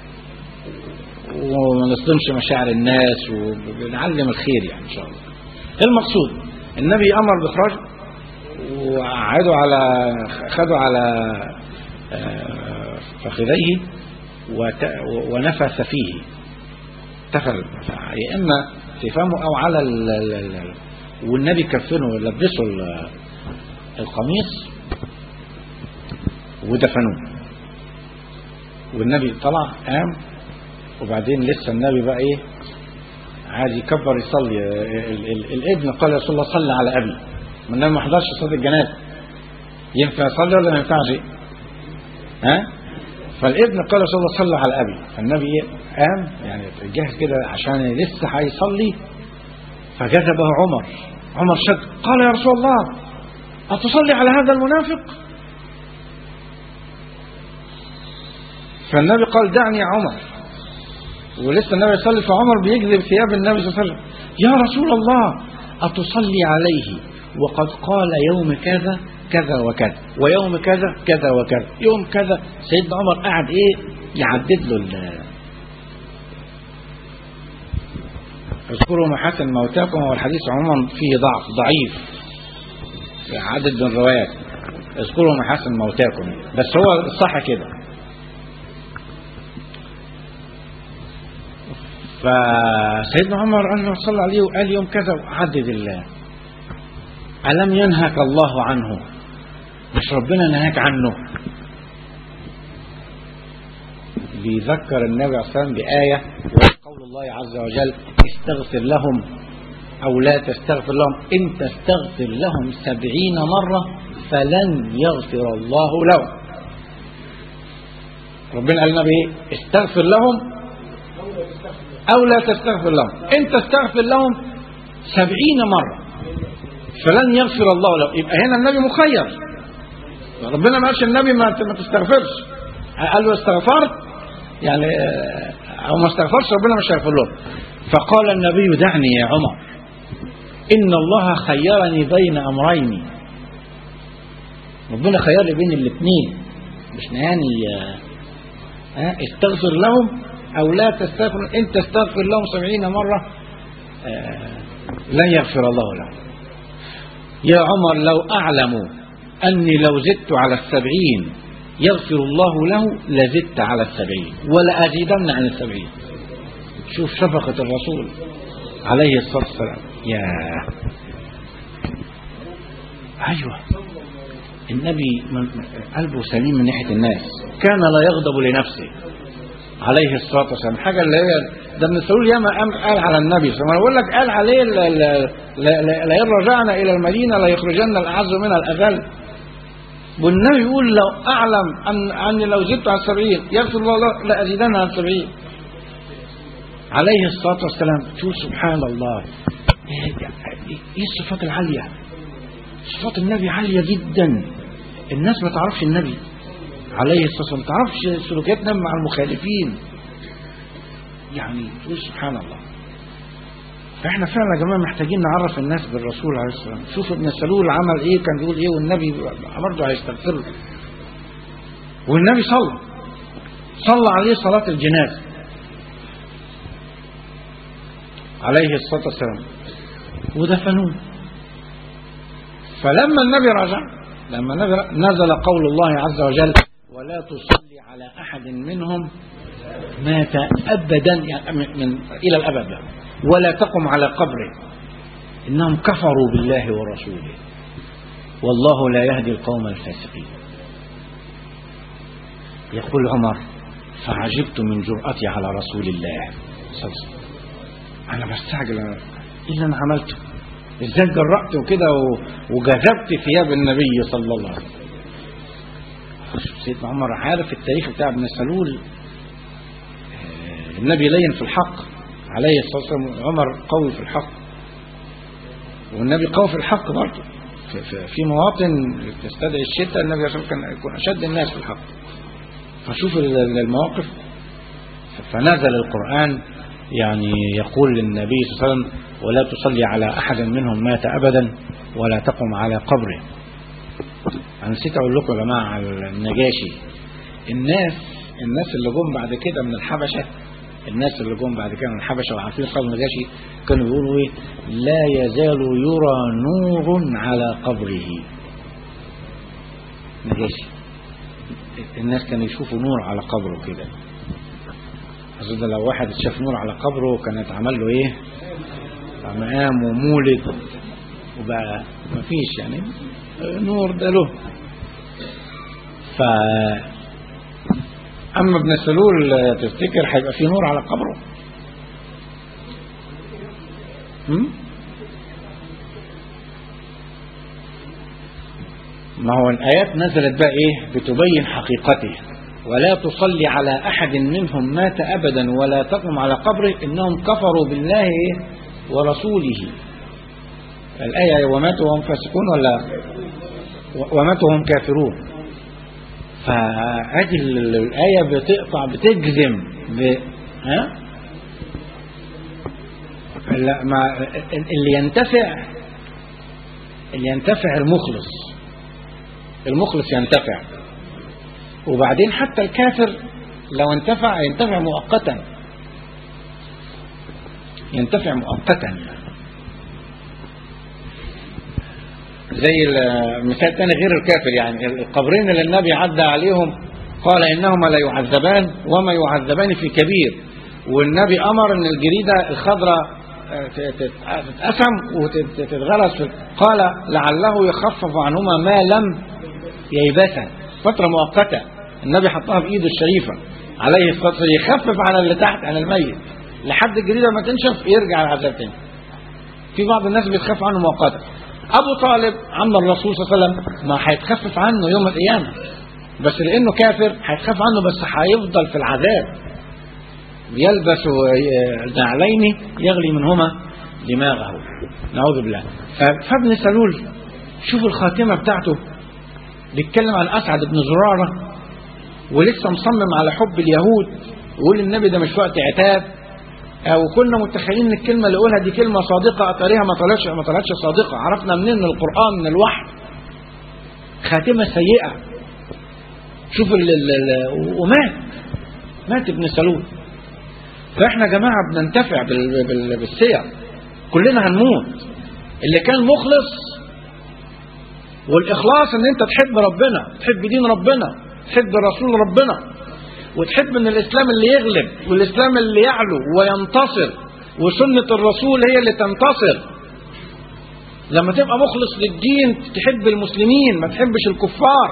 وما نصدمش مشاعر الناس وبنعلم الخير يعني ان شاء الله المقصود النبي امر باخراج وقعدوا على خدوا على آه، فخذيه وت- ونفث فيه تفل يا اما في فمه او على ال ال ال والنبي كفنه لبسه ال- القميص ودفنوه والنبي طلع قام وبعدين لسه النبي بقى ايه عايز يكبر يصلي ال ال الابن قال يا رسول الله صلي على ابي ما النبي ما حضرش صلاه الجنازه ينفع يصلي ولا ما ينفعش ها فالابن قال يا رسول الله صلي على ابي فالنبي ايه قام يعني جهز كده عشان لسه هيصلي فجذبه عمر عمر شد قال يا رسول الله أتصلي على هذا المنافق فالنبي قال دعني يا عمر ولسه النبي يصلي فعمر بيجذب ثياب النبي صلى الله عليه وسلم يا رسول الله أتصلي عليه وقد قال يوم كذا كذا وكذا ويوم كذا كذا وكذا يوم كذا سيدنا عمر قعد ايه يعدد له ال- اذكروا محاسن موتاكم والحديث عموما فيه ضعف ضعيف في عدد من الروايات اذكروا محاسن موتاكم بس هو الصح كده فسيدنا عمر قال له صلى عليه وقال يوم كذا وعدد الله ألم ينهك الله عنه مش ربنا نهاك عنه بيذكر النبي عليه الصلاة والسلام بآية قول الله عز وجل استغفر لهم أو لا تستغفر لهم إن تستغفر لهم سبعين مرة فلن يغفر الله لهم ربنا قال النبي إيه؟ استغفر لهم أو لا تستغفر لهم إن تستغفر لهم سبعين مرة فلن يغفر الله لهم يبقى هنا النبي مخير ربنا ما قالش النبي ما ما تستغفرش قال له استغفرت يعني آه، او ما استغفرش ربنا مش هيغفر له فقال النبي دعني يا عمر ان الله خيرني بين امرين ربنا خيرني بين الاثنين مش نهاني آه، آه، استغفر لهم او لا تستغفر ان تستغفر لهم سبعين مره آه، لن يغفر الله لهم يا عمر لو أعلم أني لو زدت على السبعين يغفر الله له لزدت على السبعين ولأزيدن عن السبعين شوف شفقة الرسول عليه الصلاة والسلام يا أيوة النبي من قلبه سليم من ناحية الناس كان لا يغضب لنفسه عليه الصلاة والسلام حاجة اللي هي ده ابن سلول ياما قام قال على النبي فما انا بقول لك قال عليه لا- لا- لا- لا- لئن رجعنا إلى المدينة ليخرجن الأعز منها الأذل والنبي يقول لو أعلم أن أني لو زدت على السبعين يغفر الله له لأزيدن على السبعين عليه الصلاة والسلام شوف سبحان الله ايه إيه الصفات العالية صفات النبي عالية جدا الناس ما تعرفش النبي عليه الصلاة والسلام ما تعرفش سلوكيات النبي مع المخالفين يعني تقول سبحان الله فاحنا فعلا يا جماعه محتاجين نعرف الناس بالرسول عليه الصلاه والسلام شوف ابن سلول عمل ايه كان بيقول ايه والنبي برضه هيستغفر له والنبي صلى صلى عليه صلاه الجنازه عليه الصلاه والسلام ودفنوه فلما النبي رجع لما النبي نزل قول الله عز وجل ولا تصلي على أحد منهم مات أبدا يعني من من إلى الأبد يعني ولا تقم على قبره إنهم كفروا بالله ورسوله والله لا يهدي القوم الفاسقين يقول عمر فعجبت من جرأتي على رسول الله صلى الله عليه وسلم أنا بستعجل أنا إيه اللي أنا عملته إزاي جرأت وكده و- وجذبت ثياب النبي صلى الله عليه وسلم سيدنا عمر عارف التاريخ بتاع ابن سلول آه، النبي لين في الحق عليه الصلاة والسلام عمر قوي في الحق والنبي قوي في الحق برضه في, في, في مواطن تستدعي الشتاء النبي صلى الله عليه وسلم كان يكون أشد الناس في الحق فشوف ال- ال- المواقف فنزل القرآن يعني يقول للنبي صلى الله عليه وسلم ولا تصلي على أحد منهم مات أبدا ولا تقم على قبره أنا نسيت أقول لكم يا جماعة على النجاشي الناس الناس اللي جم بعد كده من الحبشة الناس اللي جم بعد كده من الحبشة وعارفين قبل النجاشي كانوا بيقولوا إيه لا يزال يرى نور على قبره نجاشي الناس كانوا يشوفوا نور على قبره كده أظن لو واحد شاف نور على قبره كان اتعمل له ايه مقام ومولد وبقى مفيش يعني نور ده له ف اما ابن سلول تفتكر هيبقى في نور على قبره هم؟ ما هو الآيات نزلت بقى إيه بتبين حقيقته ولا تصلي على أحد منهم مات أبدا ولا تقم على قبره إنهم كفروا بالله إيه؟ ورسوله الآية وماتوا وهم فاسقون ولا وماتوا وهم كافرون فهذه ال- الآية بتقطع بتجزم ب... ها؟ لا ما اللي ينتفع اللي ينتفع المخلص المخلص ينتفع وبعدين حتى الكافر لو انتفع ينتفع مؤقتا ينتفع مؤقتا يعني. زي المثال تاني غير الكافر يعني القبرين اللي النبي عدى عليهم قال إنهما لا يعذبان وما يعذبان في كبير والنبي أمر أن الجريدة الخضراء آه، ت- ت- تتقسم وتتغرس في قال لعله يخفف عنهما ما لم ييبسا فترة مؤقتة النبي حطها بإيده الشريفة عليه الصلاة والسلام يخفف عن اللي تحت عن الميت لحد الجريدة ما تنشف يرجع العذاب تاني في بعض الناس بيتخفف عنه مؤقتا أبو طالب عم الرسول صلى الله عليه وسلم ما هيتخفف عنه يوم القيامة بس لأنه كافر هيتخفف عنه بس هيفضل في العذاب يلبس نعلين يغلي منهما دماغه نعوذ بالله ف- فابن سلول شوف الخاتمة بتاعته بيتكلم عن أسعد بن زرارة ولسه مصمم على حب اليهود ويقول النبي ده مش وقت عتاب أو كنا متخيلين ان الكلمة اللي قولها دي كلمة صادقة أتاريها ما طلعتش ما طلعتش صادقة عرفنا منين من القرآن من الوحي خاتمة سيئة شوف ال ال ال ومات مات ابن سلول فاحنا يا جماعة بننتفع بال بال بالسير كلنا هنموت اللي كان مخلص والإخلاص ان انت تحب ربنا تحب دين ربنا تحب رسول ربنا وتحب ان الاسلام اللي يغلب والاسلام اللي يعلو وينتصر وسنة الرسول هي اللي تنتصر لما تبقى مخلص للدين تحب المسلمين ما تحبش الكفار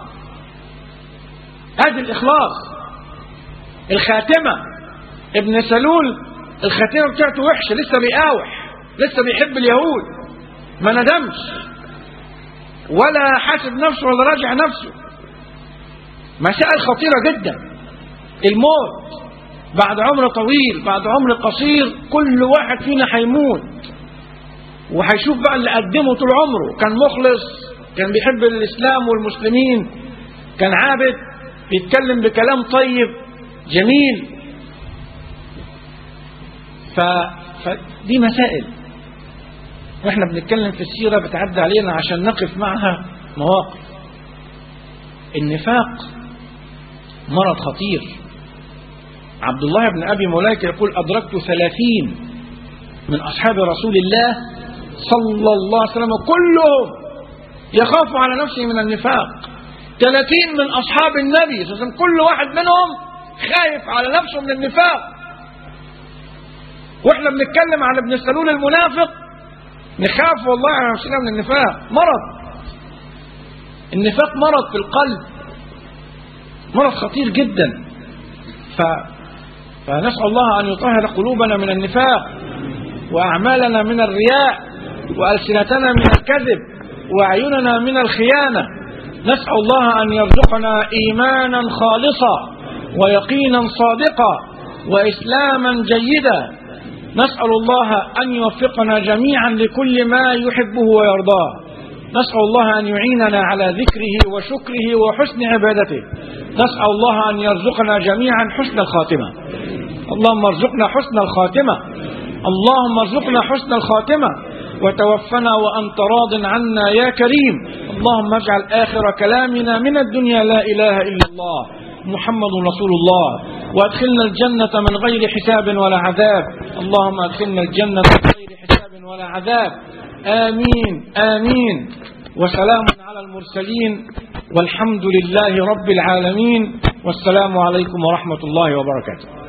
ادي الاخلاص الخاتمة ابن سلول الخاتمة بتاعته وحشة لسه بيقاوح لسه بيحب اليهود ما ندمش ولا حاسب نفسه ولا راجع نفسه مسائل خطيرة جدا الموت بعد عمر طويل بعد عمر قصير كل واحد فينا هيموت وهيشوف بقى اللي قدمه طول عمره كان مخلص كان بيحب الإسلام والمسلمين كان عابد بيتكلم بكلام طيب جميل ف... فدي مسائل واحنا بنتكلم في السيرة بتعدي علينا عشان نقف معها مواقف النفاق مرض خطير عبد الله بن أبي مليكة يقول أدركت ثلاثين من أصحاب رسول الله صلى الله عليه وسلم كلهم يخاف على نفسه من النفاق 30 من أصحاب النبي صلى الله عليه وسلم كل واحد منهم خايف على نفسه من النفاق واحنا بنتكلم عن ابن سلول المنافق نخاف والله على نفسنا من النفاق مرض النفاق مرض في القلب مرض خطير جدا ف... فنسأل الله أن يطهر قلوبنا من النفاق وأعمالنا من الرياء وألسنتنا من الكذب وأعيننا من الخيانة نسأل الله أن يرزقنا إيمانا خالصا ويقينا صادقا وإسلاما جيدا نسأل الله أن يوفقنا جميعا لكل ما يحبه ويرضاه نسأل الله أن يعيننا على ذكره وشكره وحسن عبادته نسأل الله أن يرزقنا جميعا حسن الخاتمة اللهم ارزقنا حسن الخاتمة اللهم ارزقنا حسن الخاتمة وتوفنا وأنت راض عنا يا كريم اللهم اجعل آخر كلامنا من الدنيا لا إله إلا الله محمد رسول الله وادخلنا الجنة من غير حساب ولا عذاب اللهم ادخلنا الجنة من غير حساب ولا عذاب آمين آمين وسلام على المرسلين والحمد لله رب العالمين والسلام عليكم ورحمة الله وبركاته